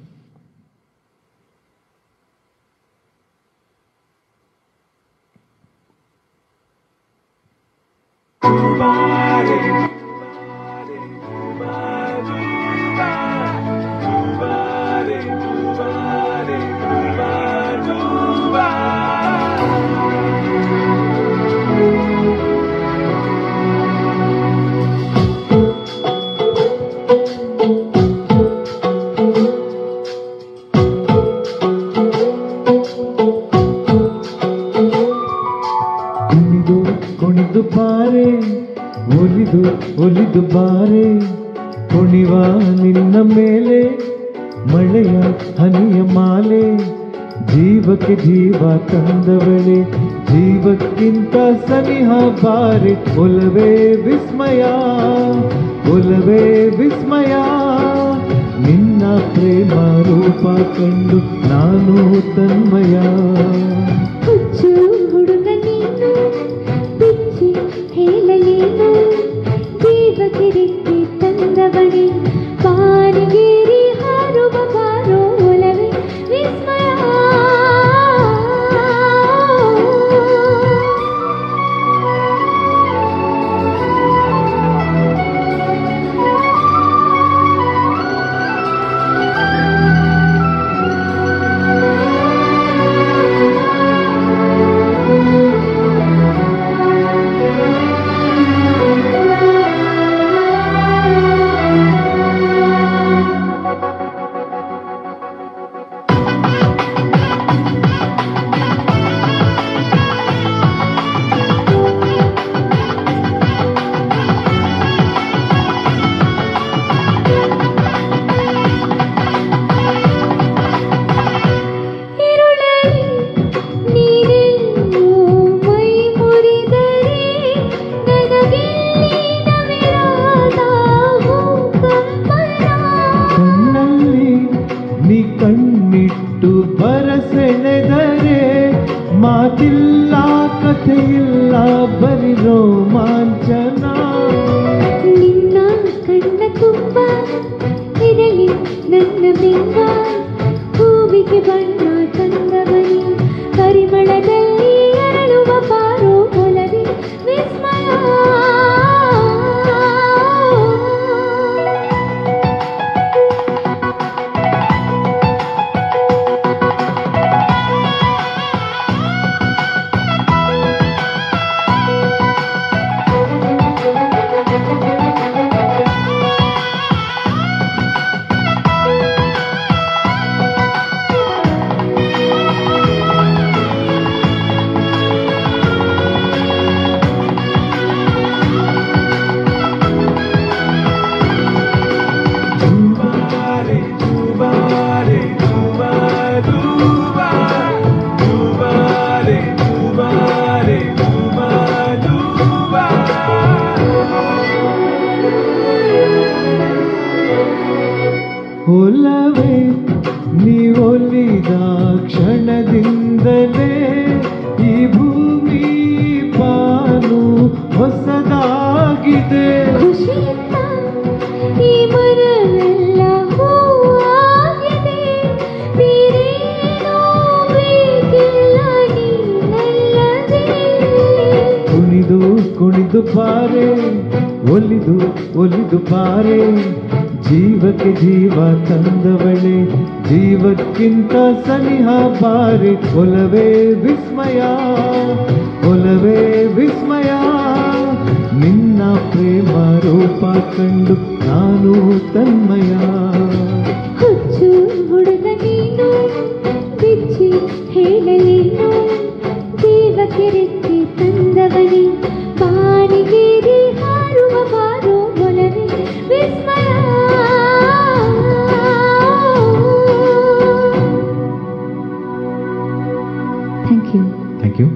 ಕುಣಿದು ಕುಣಿದು ಬಾರೆ ಒಲಿದು ಒಲಿದು ಬಾರೆ ಕುಣಿವ ನಿನ್ನ ಮೇಲೆ ಮಳೆಯ ಹನಿಯ ಮಾಲೆ ಜೀವಕ್ಕೆ ಜೀವ ತಂದವಳೆ ಜೀವಕ್ಕಿಂತ ಸನಿಹ ಬಾರಿ ಒಲವೇ ವಿಸ್ಮಯ ಒಲವೇ ವಿಸ್ಮಯ ನಿನ್ನ ಪ್ರೇಮ ರೂಪ ಕಂಡು ನಾನು ತನ್ಮಯ ಹುಚ್ಚು ಹುಡುಗ ನೀನು ಬಿಚ್ಚಿ ಹೇಳಲೇನು ಜೀವಕ್ಕೆ ರೆಕ್ಕೆ ತಂದವನೇ ಬಾನಿಗೇರಿ ಹಾರುವ ಬಾರೋ ಒಲವೇ ವಿಸ್ಮಯ ഇരുളಲಿ ನೀನೆಲ್ಲೋ ಮೈ ಮುರಿದರೆ ನನಗೆಲ್ಲಿ ನವಿರಾದ ಹೂಕಂಪನ ಕಣ್ಣಲ್ಲಿ ನೀ ಕಣ್ಣಿಟ್ಟು ಬರಸೆಳೆದರೆ ಮಾತಿಲ್ಲ ಕಥೆಯಿಲ್ಲ ಬರಿ ರೋಮಾಂಚನ ನಿನ್ನ ಕಣ್ಣ ತುಂಬ ಇರಲಿ ನನ್ನ ಬಿಂಬ ಹೂವಿಗೆ ಬಣ್ಣ ತಂದವನಿ ಪರಿಮಳದಲ್ಲಿ ಅರಳುವ ಪಾರೋ ಒಲವೇ ವಿಸ್ಮಯ ಒಲವೇ ನೀವೊಲಿದ ಕ್ಷಣದಿಂದಲೇ ಈ ಭೂಮಿ ಬಾನು ಹೊಸದಾಗಿದೆ ಖುಷಿಯಿಂದ ಈ ಮರವೆಲ್ಲ ಹೂವಾಗಿದೆ ಬೇರೇನೋ ಬೇಕಿಲ್ಲ ನೀನಲ್ಲದೆ ಕುಣಿದು ಕುಣಿದು ಬಾರೆ ಒಲಿದು ಒಲಿದು ಬಾರೆ ಜೀವಕ್ಕೆ ಜೀವ ತಂದವಳೆ ಜೀವಕ್ಕಿಂತ ಸನಿಹ ಬಾರೆ ಒಲವೇ ವಿಸ್ಮಯ ಒಲವೇ ವಿಸ್ಮಯ ನಿನ್ನ ಪ್ರೇಮ ರೂಪ ಕಂಡು ನಾನು ತನ್ಮಯ ಹುಚ್ಚು ಹುಡುಗ ನೀನು ಬಿಚ್ಚಿ ಹೇಳಲೇನು ಜೀವಕ್ಕೆ ರೆಕ್ಕೆ ತಂದವನೇ ಬಾನಿಗೇರಿ ಹಾರುವ ಬಾರೋ ಒಲವೇ ವಿಸ್ಮಯ ಥ್ಯಾಂಕ್ ಯು ಥ್ಯಾಂಕ್ ಯು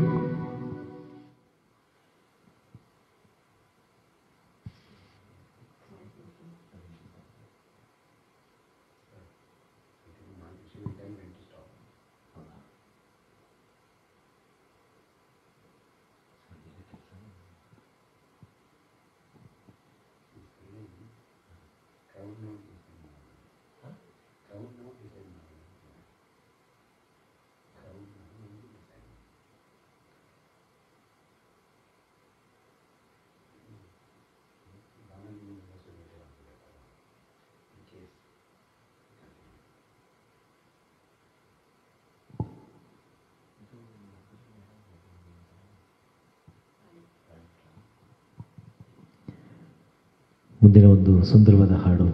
ಮುಂದಿನ ಒಂದು ಸುಂದರವಾದ ಹಾಡು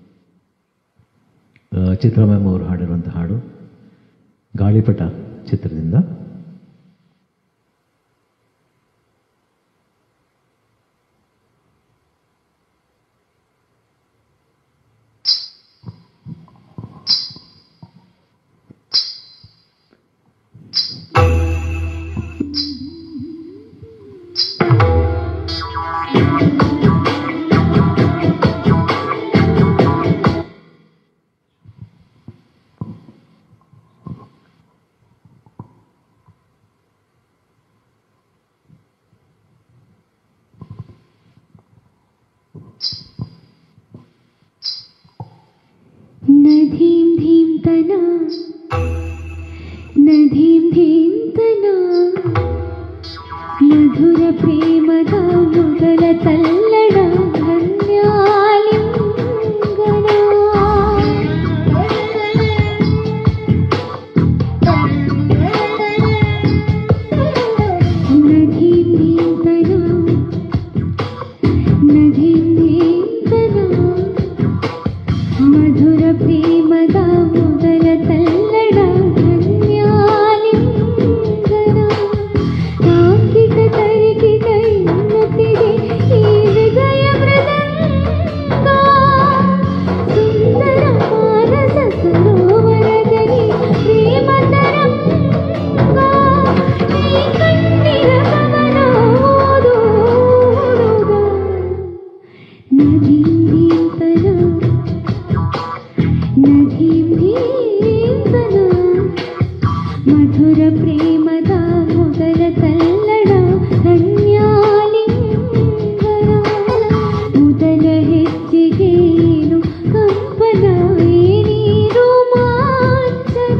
ಆ, ಚಿತ್ರ ಮ್ಯಾಮ್ ಅವರು ಹಾಡಿರುವಂಥ ಹಾಡು ಗಾಳಿಪಟ ಚಿತ್ರದಿಂದ ಧೀಂತನ ನಧೀಂ ಧೀಂತನ ಮಧುರ ಪ್ರೇಮದ ಮೊದಲ ತಲ್ಲಣ ನಧೀಂ ಧೀಂತನ ನಧೀಂ ಧೀಂತನ ಮಧುರ ಪ್ರೇಮದ ಮೊದಲ ತಲ್ಲಣ ಧನ್ಯಾಲಿಂಗನ ತಾಂಕಿಕ ತರಿಕಿಕ ಎನ್ನುತ್ತಿದೆ ಈ ಹೃದಯ ಮೃದಂಗ ಸುಂದರ ಮಾನಸ ಸರೋವರದಲ್ಲಿ ಪ್ರೇಮ ತರಂಗ ಈ ಕಣ್ಣಿನ ಗಮನ ಓದೋಡುಗ ನದಿ ನೀಂತನ ನದೀಂ ಧೀಂತನ ಮಧುರ ಪ್ರೇಮದ ಮೊದಲ ತಲ್ಲಣ ಧನ್ಯಾಲಿಂಗನ ಮೊದಲ ಹೆಜ್ಜೆಗೇನು ಕಂಪನ ಏನೇನು ಮಾಂಚನ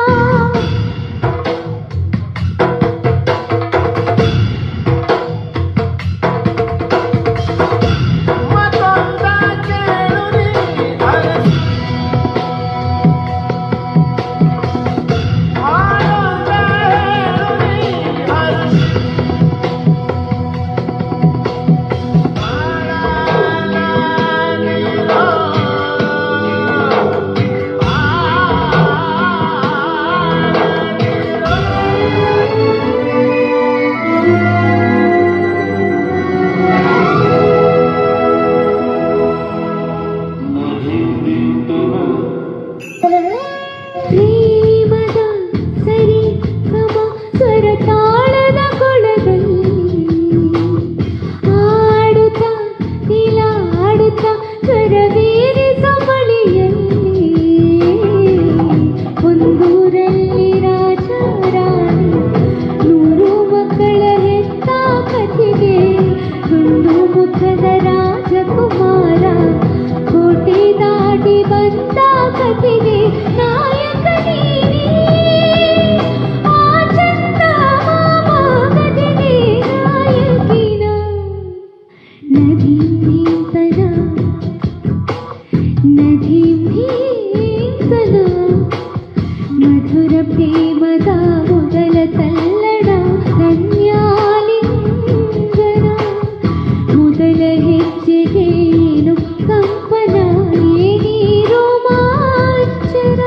ಪ್ರೇಮದ ಸರಿ ಗಮ ಸ್ವರ ತಾಳದ ಕೊಳದಲ್ಲಿ ಆಡುತ್ತ ತಿಲಾಡುತ್ತ ಸ್ವರವೇರಿಸ ಬಳಿಯಲ್ಲಿ ಒಂದೂರಲ್ಲಿ ರಾಜ ರಾಣಿ ನೂರು ಮಕ್ಕಳ ಹೆತ್ತ ಕಥೆಗೆ ಗಂಡು ಮುಖದ ರಾಜಕುಮಾರ ಕೋಟೆ ದಾಟಿ ಬಂದ ಕಥೆಗೆ ನಾಯಕ ನೀನೇ ಆ ಚಂದ ಮಾಮಗದಿಗೆ ನಾಯಕಿನ ನದಿ ನೀಂತನ ನದಿ ನೀಂತನ ಮಧುರ ಪ್ರೇಮದ ಮೊದಲ ತಲ್ಲಣ ಧನ್ಯಾಲಿಂಗನ ಮೊದಲ ಹೆಜ್ಜೆಗೇನು ಕಂಪನ ಏನೇನು ಮಾಂಚನ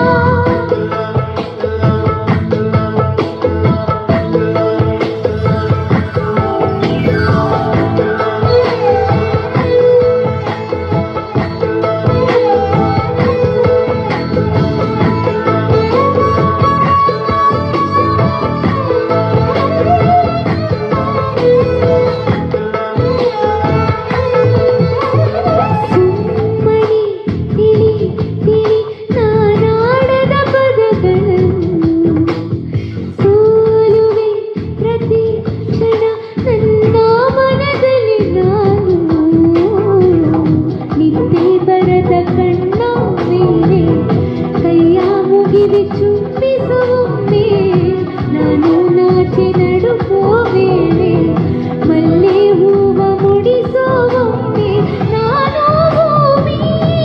ಸುಮ್ಮನೆ ತಿಳಿ ತಿಳಿ ನಾನಾಡದ ಪದಗಳನ್ನು ಸೋಲುವೆ ಪ್ರತಿ ಕ್ಷಣ ನನ್ನ ಮನದಲ್ಲಿ ನಾನು ನಿದ್ದೆ ಬರದ ಕಣ್ಣ ಮೇಲೆ ಕೈಯ ಮುಗಿದು ಚುಂಬಿಸುವೊಮ್ಮೆ ನಾನು ನಾಚಿ ನಡುಕೋ ವೇಳೆ ಮಲ್ಲೆ ಹೂವ ಮುಡಿಸುವೊಮ್ಮೆ ನಾನು ಭೂಮಿ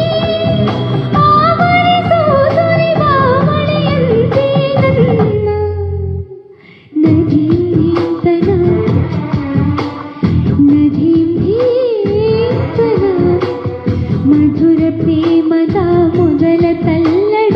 ಆವರಿಸೋ ಸುರಿವ ಮಳೆಯಂತೆ ನನ್ನ ನದಿ ನೀಂತನ ನದಿ ನೀಂತನ ಮಧುರ ಪ್ರೇಮದ ಮೊದಲ ತಲ್ಲಣ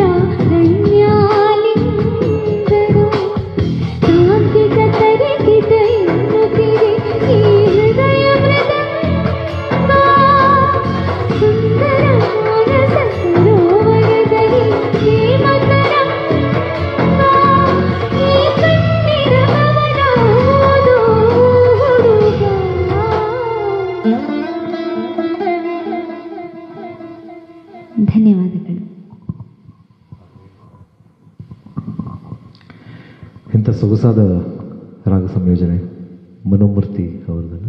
ಧನ್ಯಾಲಿಂಗನ ತಾಂತ್ರಿಕ ತರಗಿದ ಎನ್ನುತ್ತಿದೆ ಈ ಹೃದಯ ಮೃದಂಗ ಸುಂದರ ಮಾನಸ ಸರೋವರದಲ್ಲಿ ಪ್ರೇಮ ತರಂಗ ಈ ಕಣ್ಣಿನ ಗಮನ ಓದೋ ಹುಡುಗ ಧನ್ಯವಾದಗಳು ಇಂಥ ಸೊಗಸಾದ ರಾಗ ಸಂಯೋಜನೆ ಮನೋಮೂರ್ತಿ ಅವರದನ್ನು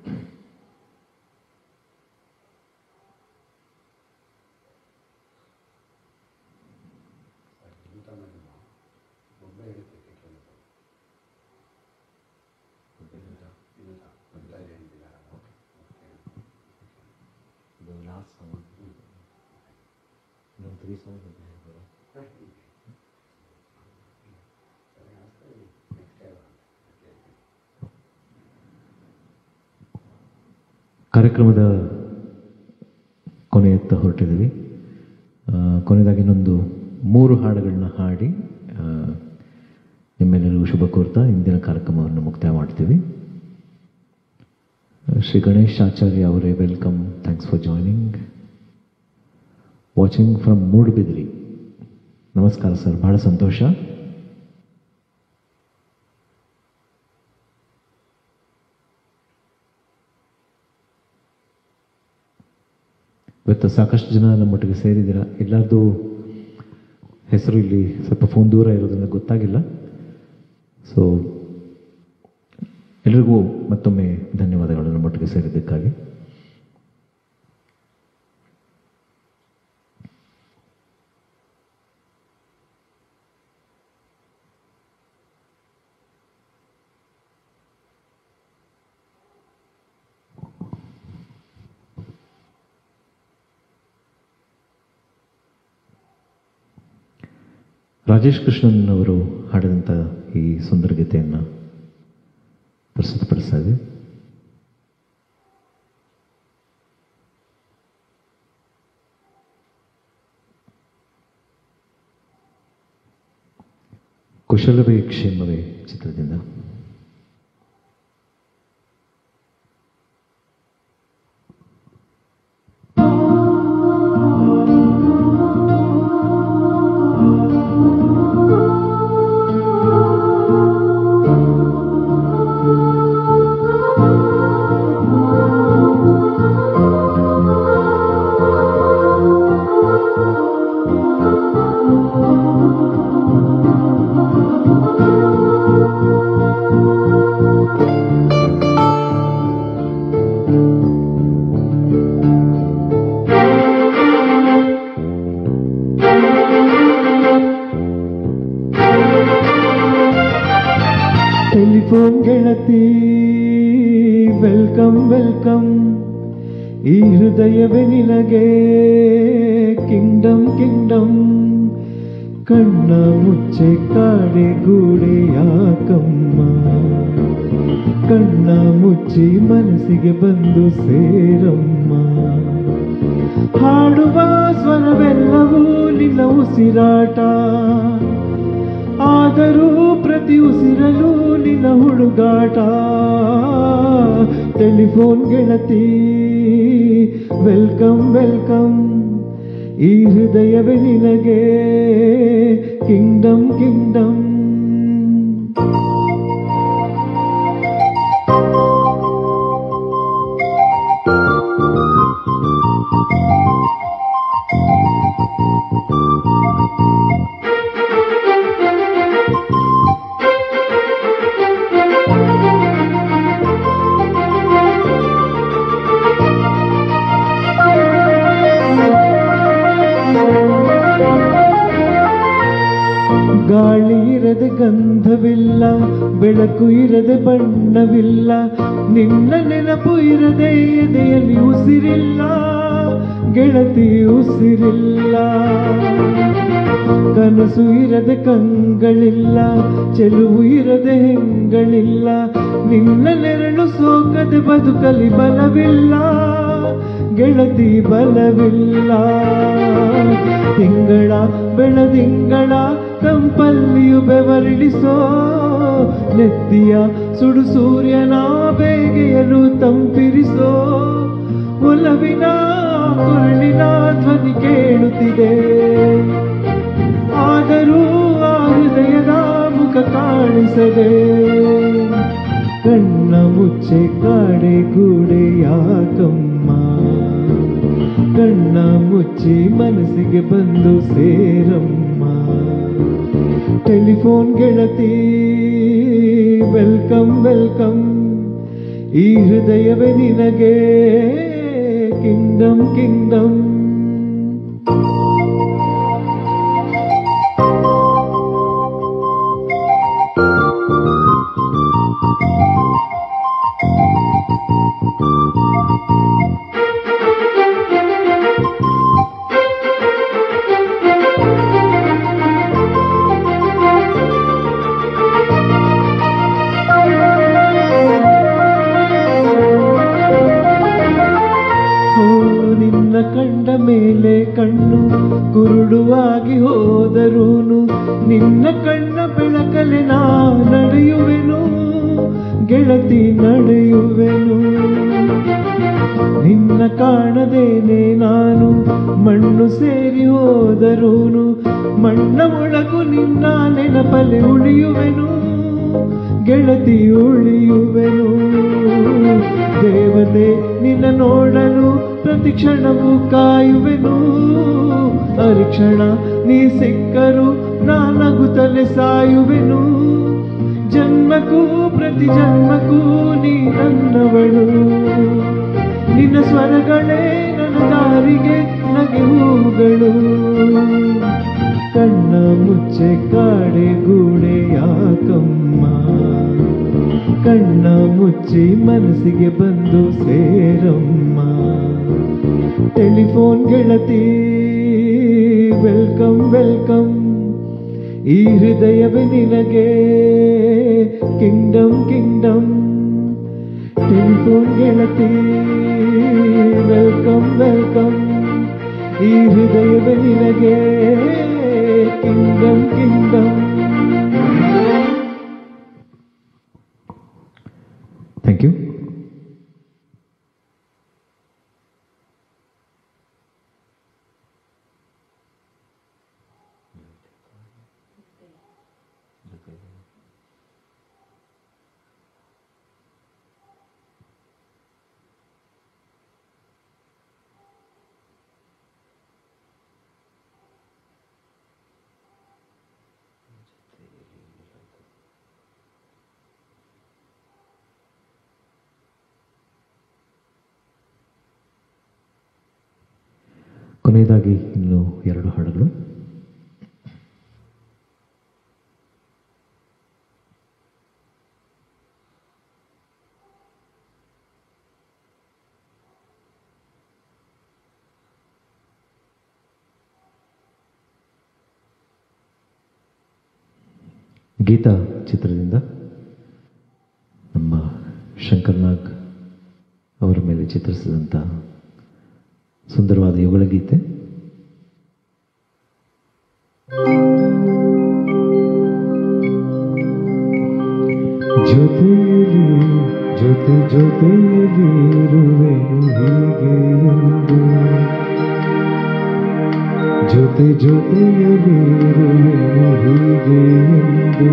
ಕಾರ್ಯಕ್ರಮದ ಕೊನೆಯತ್ತ ಹೊರಟಿದ್ದೀವಿ ಆ, ಕೊನೆಯದಾಗಿ ಇನ್ನೊಂದು ಮೂರು ಹಾಡುಗಳನ್ನ ಹಾಡಿ ಆ, ನಿಮ್ಮೆಲ್ಲರಿಗೂ ಶುಭ ಕೋರ್ತಾ ಇಂದಿನ ಕಾರ್ಯಕ್ರಮವನ್ನು ಮುಕ್ತಾಯ ಮಾಡ್ತೀವಿ ಶ್ರೀ ಗಣೇಶ್ ಆಚಾರ್ಯ ಅವರೇ welcome thanks for joining watching from Moodbidri ನಮಸ್ಕಾರ ಸರ್ ಬಹಳ ಸಂತೋಷ ಇವತ್ತು ಸಾಕಷ್ಟು ಜನ ನಮ್ಮೊಟ್ಟಿಗೆ ಸೇರಿದ್ದೀರಾ ಎಲ್ಲರದ್ದು ಹೆಸರು ಇಲ್ಲಿ ಸ್ವಲ್ಪ ಫೋನ್ ದೂರ ಇರೋದ್ರಿಂದ ಗೊತ್ತಾಗಿಲ್ಲ ಸೊ ಎಲ್ರಿಗೂ ಮತ್ತೊಮ್ಮೆ ಧನ್ಯವಾದಗಳು ನಮ್ಮೊಟ್ಟಿಗೆ ಸೇರಿದ್ದಕ್ಕಾಗಿ ರಾಜೇಶ್ ಕೃಷ್ಣನ್ ಅವರು ಹಾಡಿದಂಥ ಈ ಸುಂದರ ಗೀತೆಯನ್ನು ಪ್ರಸ್ತುತಪಡಿಸ್ತಾ ಇದೆ ಕುಶಲವೇ ಕ್ಷೇಮವೇ ಚಿತ್ರದಿಂದ ಟೆಲಿಫೋನ್ ಗೆಳತಿ ವೆಲ್ಕಮ್ ವೆಲ್ಕಮ್ ಈ ಹೃದಯವೇ ನಿನಗೆ ಕಿಂಗ್ಡಮ್ ಕಿಂಗ್ಡಮ್ ಕಣ್ಣ ಮುಚ್ಚೆ ಕಾಡೆ ಗೂಡೆ ಯಾಕಮ್ಮ ಕಣ್ಣ ಮುಚ್ಚಿ ಮನಸ್ಸಿಗೆ ಬಂದು ಸೇರಮ್ಮ ಹಾಡುವ ಸ್ವರವೆಲ್ಲವೂ ನಿನ್ನ ಉಸಿರಾಟ ಆದರೂ ಪ್ರತಿ ಉಸಿರಲು ನಿನ್ನ ಹುಡುಗಾಟ ಟೆಲಿಫೋನ್ ಗೆಳತಿ ವೆಲ್ಕಮ್ ವೆಲ್ಕಮ್ ಈ ಹೃದಯವೇ ನಿನಗೆ ಕಿಂಗ್ಡಮ್ ಕಿಂಗ್ಡಮ್ ಗಾಳಿ ಇರದೆ ಗಂಧವಿಲ್ಲ ಬೆಳಕು ಇರದೆ ಬಣ್ಣವಿಲ್ಲ ನಿನ್ನ ನೆನಪು ಇರದೆ ಎದೆಯಲ್ಲಿ ಉಸಿರಿಲ್ಲ ಗೆಳತಿ ಉಸಿರಿಲ್ಲ ಕನಸು ಇರದೆ ಕಂಗಳಿಲ್ಲ ಚೆಲುವು ಇರದೆ ಹೆಂಗಳಿಲ್ಲ ನಿನ್ನ ನೆರಳು ಸೋಕದೆ ಬದುಕಲಿ ಬಲವಿಲ್ಲ ಗೆಳತಿ ಬಲವಿಲ್ಲ ತಿಂಗಳ ಬೆಳದಿಂಗಳ ಕಂಪಲ್ಲಿಯು ಬೆವರಿಳಿಸೋ ನೆತ್ತಿಯ ಸುಡು ಸೂರ್ಯನ ಬೇಗೆಯನ್ನು ತಂಪಿರಿಸೋ ಒಲವಿನ ಕುರುಳಿನ ಧ್ವನಿ ಕೇಳುತ್ತಿದೆ ಆದರೂ ಆ ಹೃದಯದ ಮುಖ ಕಾಣಿಸದೆ ಕಣ್ಣ ಮುಚ್ಚೆ ಕಾಡೆ ಗೂಡೆ ಯಾಕಮ್ಮ ಕಣ್ಣ ಮುಚ್ಚಿ ಮನಸ್ಸಿಗೆ ಬಂದು ಸೇರಮ್ಮ ಟೆಲಿಫೋನ್ ಗೆಳತಿ ವೆಲ್ಕಮ್ ವೆಲ್ಕಮ್ ಈ ಹೃದಯವೇ ನಿನಗೆ ಕಿಂಗ್ಡಮ್ ಕಿಂಗ್ಡಮ್ ಓ ನಿನ್ನ ಕಂಡ ಮೇಲೆ ಕಣ್ಣು ಕುರುಡುವಾಗಿ ಹೋದರೂನು ನಿನ್ನ ಕಣ್ಣ ಬೆಳಕಲೆ ನಾ ನಡೆಯುವೆನು ಗೆಳತಿ ನಡೆಯುವೆನು ನಿನ್ನ ಕಾಣದೇನೆ ನಾನು ಮಣ್ಣು ಸೇರಿ ಹೋದರೂನು ಮಣ್ಣ ಒಳಗು ನಿನ್ನ ನೆನಪಲೆ ಉಳಿಯುವೆನು ಗೆಳತಿ ಉಳಿಯುವೆನು ದೇವತೆ ನಿನ್ನ ನೋಡಲು ಪ್ರತಿ ಕ್ಷಣವೂ ಕಾಯುವೆನು ಅರಿಕ್ಷಣ ನೀ ಸಿಕ್ಕರು ನಾನಗುತ್ತಲೆ ಸಾಯುವೆನು ಜನ್ಮಕ್ಕೂ ಪ್ರತಿ ಜನ್ಮಕ್ಕೂ ನೀ ನನ್ನವಳು ನಿನ್ನ ಸ್ವರಗಳೇ ನನ್ನ ದಾರಿಗೆ ನಗೆ ಹೂಗಳು ಕಣ್ಣ ಮುಚ್ಚೆ ಕಾಡೆ ಗೂಡೆ ಯಾಕಮ್ಮ ಕಣ್ಣ ಮುಚ್ಚಿ ಮನಸ್ಸಿಗೆ ಬಂದು ಸೇರಮ್ಮ ಟೆಲಿಫೋನ್ ಗೆಳತಿ ವೆಲ್ಕಮ್ ವೆಲ್ಕಮ್ ಈ ಹೃದಯವೇ ನಿನಗೆ ಕಿಂಗ್ಡಮ್ ಕಿಂಗ್ಡಮ್ ಟೆಲಿಫೋನ್ ಗೆಳತಿ ವೆಲ್ಕಮ್ ವೆಲ್ಕಮ್ ಈ ಹೃದಯವೇ ನಿನಗೆ ಕಿಂಗ್ಡಮ್ ಕಿಂಗ್ಡಮ್ ಥ್ಯಾಂಕ್ ಯು ಕೊನೆಯದಾಗಿ ಇನ್ನು ಎರಡು ಹಾಡುಗಳು ಗೀತಾ ಚಿತ್ರದಿಂದ ನಮ್ಮ ಶಂಕರ್ನಾಗ್ ಅವರ ಮೇಲೆ ಚಿತ್ರಿಸಿದಂಥ ಸುಂದರವಾದ ಯುಗಳ ಗೀತೆ ಜೊತೆಯಲ್ಲಿ ಜೊತೆ ಜೊತೆಯಲ್ಲಿ ಇರುವೆನು ಹೀಗೆ ಎಂದು ಜೊತೆ ಜೊತೆಯಲ್ಲಿ ಇರುವೆನು ಹೀಗೆ ಎಂದು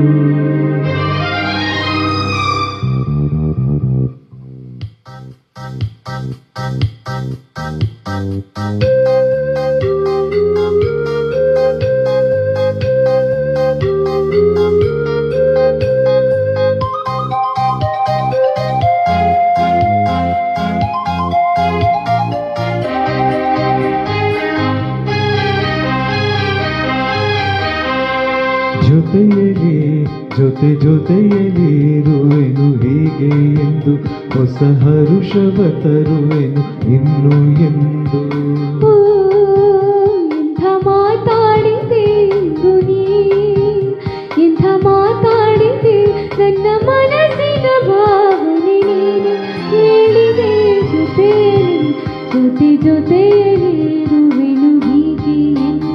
ಜೊತೆಯಲ್ಲಿ ಜೊತೆ ಜೊತೆಯಲ್ಲಿ ಇರುವೆನು ಹೀಗೆ ಎಂದು ಹೊಸ ಹರುಷವ ತರುವೆನು ಇನ್ನು ಎಂದು ಓ, ಎಂಥ ಮಾತಾಡಿದೆ ಇಂದು ನೀ ಎಂಥ ಮಾತಾಡಿದೆ ನನ್ನ ಮನಸ್ಸಿನ ಭಾವನೆ ನೀನೆ ಹೇಳಿದೆ ಜೊತೆಯಲ್ಲಿ ಜೊತೆ ಜೊತೆಯಲ್ಲಿ ಇರುವೆನು ಹೀಗೆ ಎಂದು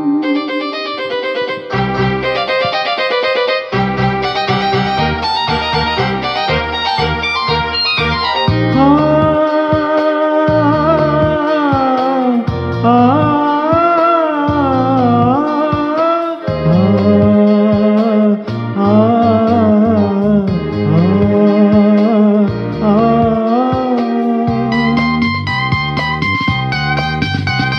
ಆ, ಆ, ಆ, ಆ, ಆ, ಆ.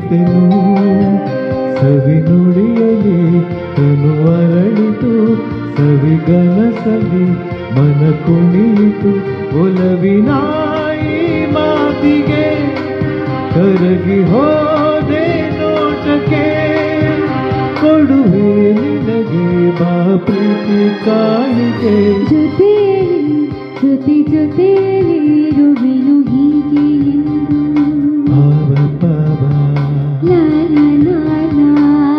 ನಿಂತೆನು ಸವಿ ನುಡಿಯಲಿ ತನು ಅರಳಿತು ಸವಿಗನಸಲಿ ಮನ ಕುಣಿಯಿತು ಒಲವಿನ ಈ ಮಾತಿಗೆ ಕರಗಿ ಹೋದೆ ನೋಟಕ್ಕೆ ಕೊಡುವೆ ನಿನಗೆ ಬಾ ಪ್ರೀತಿ ಕಾಣಿಕೆ ಜೊತೆಯಲ್ಲಿ ಜೊತೆ ಜೊತೆಯಲ್ಲಿ ಇರುವೆನು ಹೀಗೆ ಎಂದು ಭಾವ ಪಾವ ಲಾ ಲಾ ಲಾ ಲಾ.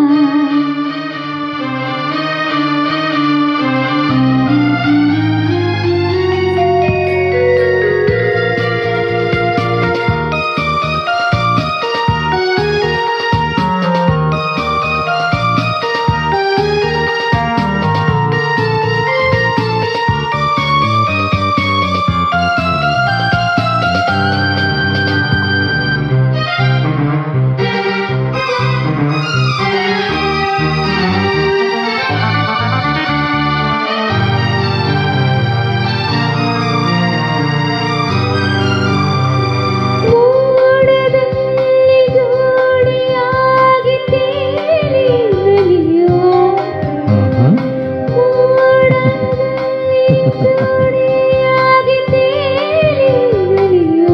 ಮೋಡದಲ್ಲಿ ಜೋಡಿಯಾಗಿ ತೇಲಿ ನಲಿಯೋ ಆಹಾ ಮೋಡದಲ್ಲಿ ಜೋಡಿಯಾಗಿ ತೇಲಿ ನಲಿಯೋ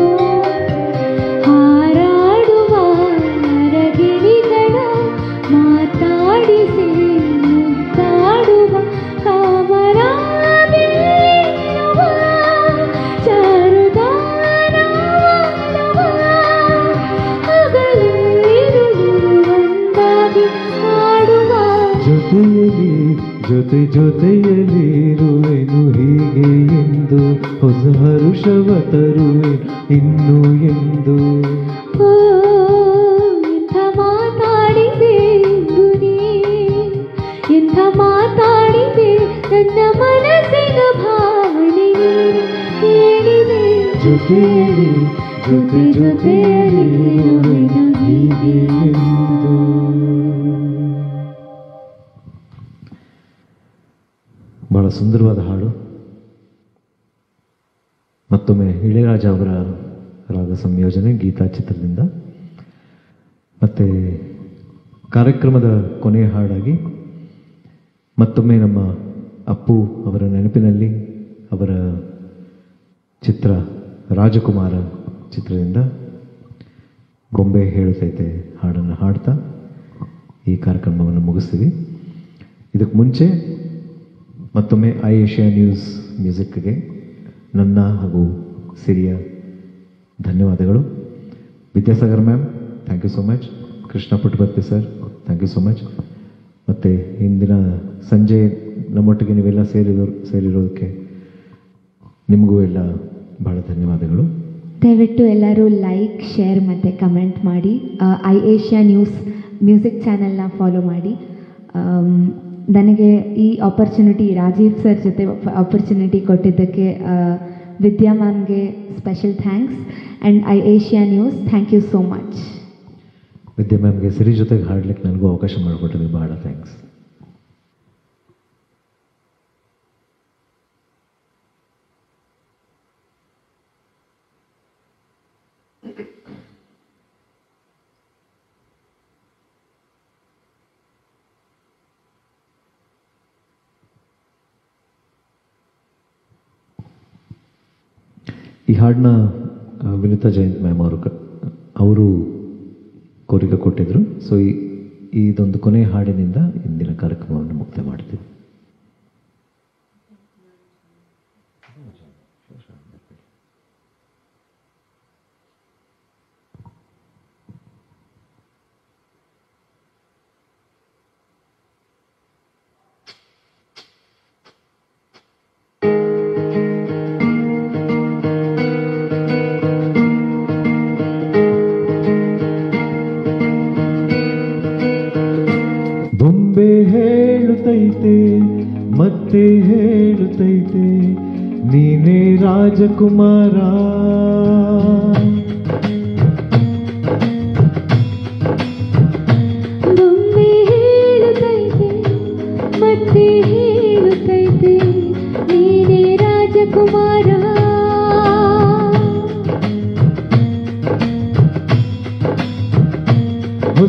ಹಾರಾಡುವ ನರಗಿಣಿಗಳ ಮಾತಾಡಿಸಿ ಮುದ್ದಾಡುವ ಕಾಮರ ಬೀಳುವ ಚಾರುದಾನವ ಹಗಲಿರುಳು ಒಂದಾಗಿ ಹಾಡುವ ಜೊತೆಯಲಿ ಜೊತೆ ಜೊತೆಯಲಿ ಇರುವೆನು ಹೀಗೆ ಎಂದು ಹೊಸ ಹರುಷವ ತರುವೆ ಇನ್ನು ಎಂದು ಓ ಎಂಥ ಮಾತಾಡಿದೆ ಇಂದು ನೀ ಎಂಥ ಮಾತಾಡಿದೆ ನನ್ನ ಮನಸ್ಸಿನ ಭಾವನೆ ನೀನು ಹೇಳಿದೆ ಜೊತೆಯಲಿ ಜೊತೆ ಜೊತೆಯಲಿ ಇರುವೆನು ಹೀಗೆ ಎಂದು ಬಹಳ ಸುಂದರವಾದ ಹಾಡು ಮತ್ತೊಮ್ಮೆ ಇಳೆಯರಾಜ ಅವರ ರಾಗ ಸಂಯೋಜನೆ ಗೀತಾ ಚಿತ್ರದಿಂದ ಮತ್ತು ಕಾರ್ಯಕ್ರಮದ ಕೊನೆಯ ಹಾಡಾಗಿ ಮತ್ತೊಮ್ಮೆ ನಮ್ಮ ಅಪ್ಪು ಅವರ ನೆನಪಿನಲ್ಲಿ ಅವರ ಚಿತ್ರ ರಾಜಕುಮಾರ ಚಿತ್ರದಿಂದ ಗೊಂಬೆ ಹೇಳುತ್ತೈತೆ ಹಾಡನ್ನು ಹಾಡ್ತಾ ಈ ಕಾರ್ಯಕ್ರಮವನ್ನು ಮುಗಿಸ್ತೀವಿ ಇದಕ್ಕೆ ಮುಂಚೆ ಮತ್ತೊಮ್ಮೆ ಐ ಏಷ್ಯಾ ನ್ಯೂಸ್ ಮ್ಯೂಸಿಕ್ಗೆ ನನ್ನ ಹಾಗೂ ಸಿರಿಯ ಧನ್ಯವಾದಗಳು Vidyasagar ma'am thank you so much Krishna Puttabarthi sir thank you so much ಮತ್ತು ಇಂದಿನ ಸಂಜೆ ನಮ್ಮೊಟ್ಟಿಗೆ ನೀವೆಲ್ಲ ಸೇರಿರೋ ಸೇರಿರೋದಕ್ಕೆ ನಿಮಗೂ ಎಲ್ಲ ಬಹಳ ಧನ್ಯವಾದಗಳು ದಯವಿಟ್ಟು ಎಲ್ಲರೂ ಲೈಕ್ ಶೇರ್ ಮತ್ತು ಕಮೆಂಟ್ ಮಾಡಿ ಐ ಏಷ್ಯಾ ನ್ಯೂಸ್ ಮ್ಯೂಸಿಕ್ ಚಾನೆಲ್ನ ಫಾಲೋ ಮಾಡಿ ಆಮ್, ನನಗೆ ಈ ಆಪರ್ಚುನಿಟಿ ರಾಜೀವ್ ಸರ್ ಜೊತೆ ಆಪರ್ಚುನಿಟಿ ಕೊಟ್ಟಿದ್ದಕ್ಕೆ ಆ, ವಿದ್ಯಾ ಮ್ಯಾಮ್ಗೆ special thanks and I Asia news thank you so much Vidya ಮ್ಯಾಮ್ಗೆ ಸಿರಿ ಜೊತೆಗೆ ಹಾಡ್ಲಿಕ್ಕೆ ನನಗೂ ಅವಕಾಶ ಮಾಡಿಕೊಟ್ಟಿದೆ ಬಹಳ ಥ್ಯಾಂಕ್ಸ್ ಈ ಹಾಡನ್ನ ಆ, ವಿನಿತಾ ಜಯಂತ್ ಮ್ಯಾಮ್ ಅವರು ಕ ಅವರು ಕೋರಿಕೆ ಕೊಟ್ಟಿದ್ರು ಸೊ ಈ ಇದೊಂದು ಕೊನೆಯ ಹಾಡಿನಿಂದ ಇಂದಿನ ಕಾರ್ಯಕ್ರಮವನ್ನು ಮುಕ್ತ ಮಾಡ್ತೀವಿ ಬೊಂಬೆ ಹೇಳುತ್ತೈತೆ ಮತ್ತೆ ಹೇಳುತ್ತೈತೆ ನೀನೇ ರಾಜಕುಮಾರ ಬೊಂಬೆ ಹೇಳುತ್ತೈತೆ ಮತ್ತೆ ಹೇಳುತ್ತೈತೆ ನೀನೇ ರಾಜಕುಮಾರ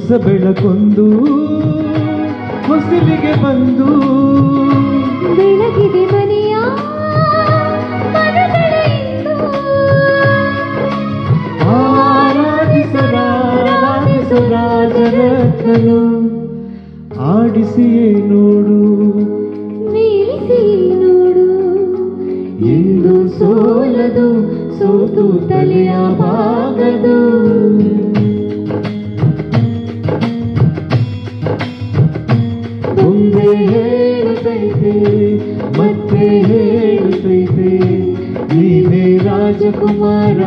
ಹೊಸ ಬೆಳಕೊಂದು ಹೊಸಲಿಗೆ ಬಂದು ಬೆಳಗಿದೆ ಮನೆಯ ಮನಗಳ ಇಂದು. ಆರಾಧಿಸರಾಜರತ್ನನು ಆಡಿಸಿಯೇ ನೋಡು ಮೀರಿಸಿ ನೋಡು ಎಂದು ಸೋಲದು ಸೋತು ತಲೆಯ ಬಾಗದು ಮುಂದೆ ಹೇಳುತ್ತೈತೆ ಮತ್ತೆ ಹೇಳುತ್ತೈತೆ ನೀನೇ ರಾಜಕುಮಾರ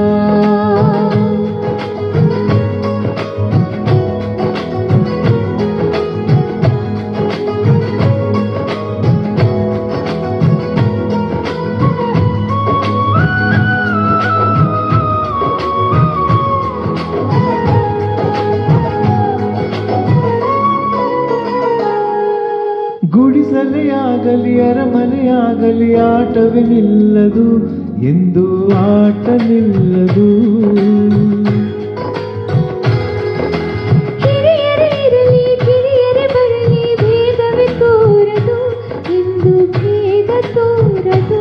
ಗುಡಿಸಲೆಯಾಗಲಿ ಅರಮನೆಯಾಗಲಿ ಆಟವೇ ನಿಲ್ಲದು ಎಂದು ಆಟ ನಿಲ್ಲದು ಹಿರಿಯರೇ ಇರಲಿ ಕಿರಿಯರೇ ಬರಲಿ ಭೇದವೇ ತೋರದು ಎಂದು ಭೇದ ತೋರದು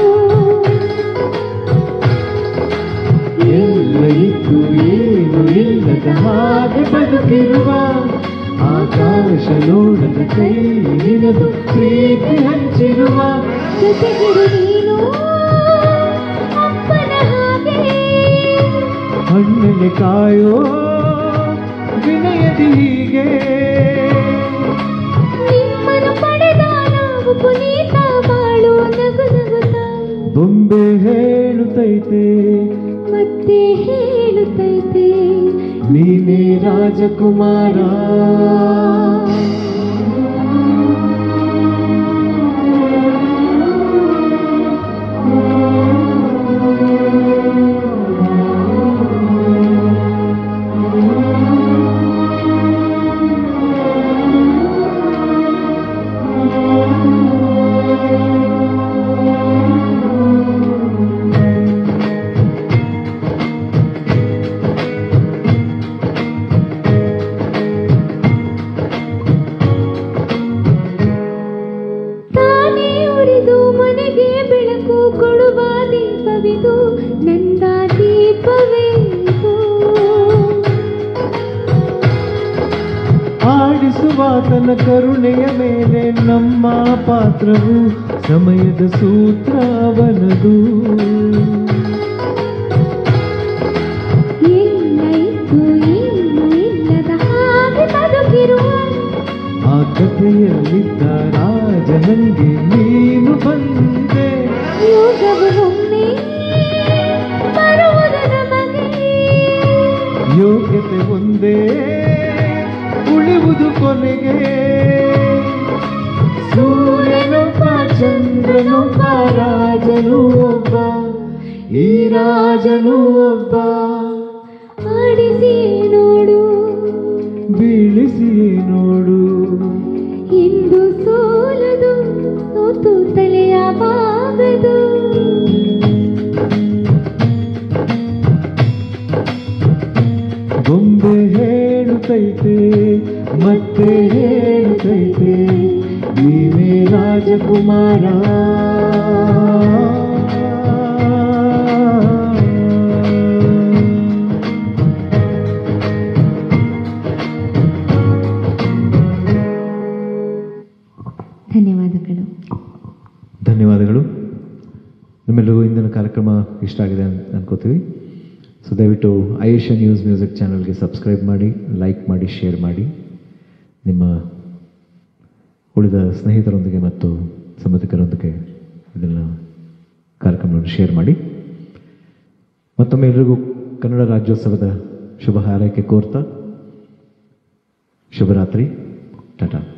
ಎಲ್ಲ ಇದ್ದು ಏನು ಇಲ್ಲದ ಹಾಗೆ ಬದುಕಿರುವ ಆಕಾಶ ನೋಡದ ಕೈ ನಿನದು ಪ್ರೀತಿ ಹಂಚಿರುವ ಜೊತೆಗಿರು ನೀನು ಅಪ್ಪನ ಹಾಗೆ ಹಣ್ಣನೆ ಕಾಯೋ ವಿನಯದಿ ಹೀಗೆ ನಿಮ್ಮನ್ನು ಪಡೆದ ನಾವು ಪುನೀತ ಬಾಳು ನಗು ನಗುತ್ತಾ ಬೊಂಬೆ ಹೇಳುತ್ತೈತೆ ಮತ್ತೆ ಹೇಳುತ್ತೈತೆ ನೀನೇ ರಾಜಕುಮಾರ ತಾನೇ ಉರಿದು ಮನೆಗೆ ಬೆಳಕು ಕೊಡುವ ದೀಪವಿದು ನಂದ ದೀಪವೇ ಇದು. ಆಡಿಸುವಾತನ ಕರುಣೆಯ ಮೇಲೆ ನಮ್ಮ ಪಾತ್ರವು ಸಮಯದ ಸೂತ್ರ ಅವನದು ಎಲ್ಲ ಇದ್ದು ಏನು ಇಲ್ಲದ ಹಾಗೆ ಬದುಕಿರುವ ಆ ಕಥೆಯಲ್ಲಿದ್ದ ರಾಜನಂಗೆ ನೀನು ಬಂದೆ ಯೋಗವು ಒಮ್ಮೆ ಬರುವುದು ನಮಗೆ ಯೋಗ್ಯತೆ ಒಂದೇ ಉಳಿಯುವುದು ಕೊನೆಗೆ ಸೂರ್ಯನೊಬ್ಬ ಚಂದ್ರನೊಬ್ಬ ರಾಜನು ಒಬ್ಬ ಈ ರಾಜನು ಒಬ್ಬ ಆಡಿಸಿ ನೋಡು ಬೀಳಿಸಿ ನೋಡು ಎಂದು ಸೋಲದು ಸೋತು ತಲೆಯ ಬಾಗದು ಬೊಂಬೆ ಹೇಳುತ್ತೈತೆ ಮತ್ತೆ ಹೇಳುತ್ತೈತೆ ನೀವೇ ರಾಜಕುಮಾರ ಧನ್ಯವಾದಗಳು ಧನ್ಯವಾದಗಳು ನಿಮ್ಮೆಲ್ಲರಿಗೂ ಇಂದಿನ ಕಾರ್ಯಕ್ರಮ ಇಷ್ಟ ಆಗಿದೆ ಅಂತ ಅನ್ಕೋತೀವಿ ಸೊ ದಯವಿಟ್ಟು ಐಷಾ ನ್ಯೂಸ್ ಮ್ಯೂಸಿಕ್ ಚಾನಲ್ಗೆ ಸಬ್ಸ್ಕ್ರೈಬ್ ಮಾಡಿ ಲೈಕ್ ಮಾಡಿ ಶೇರ್ ಮಾಡಿ ನಿಮ್ಮ ಉಳಿದ ಸ್ನೇಹಿತರೊಂದಿಗೆ ಮತ್ತು ಸಂಬಂಧಿಕರೊಂದಿಗೆ ಇದನ್ನು ಕಾರ್ಯಕ್ರಮವನ್ನು ಶೇರ್ ಮಾಡಿ ಮತ್ತೊಮ್ಮೆ ಎಲ್ರಿಗೂ ಕನ್ನಡ ರಾಜ್ಯೋತ್ಸವದ ಶುಭ ಹಾರೈಕೆ ಕೋರ್ತಾ ಶುಭರಾತ್ರಿ ಟಾಟಾ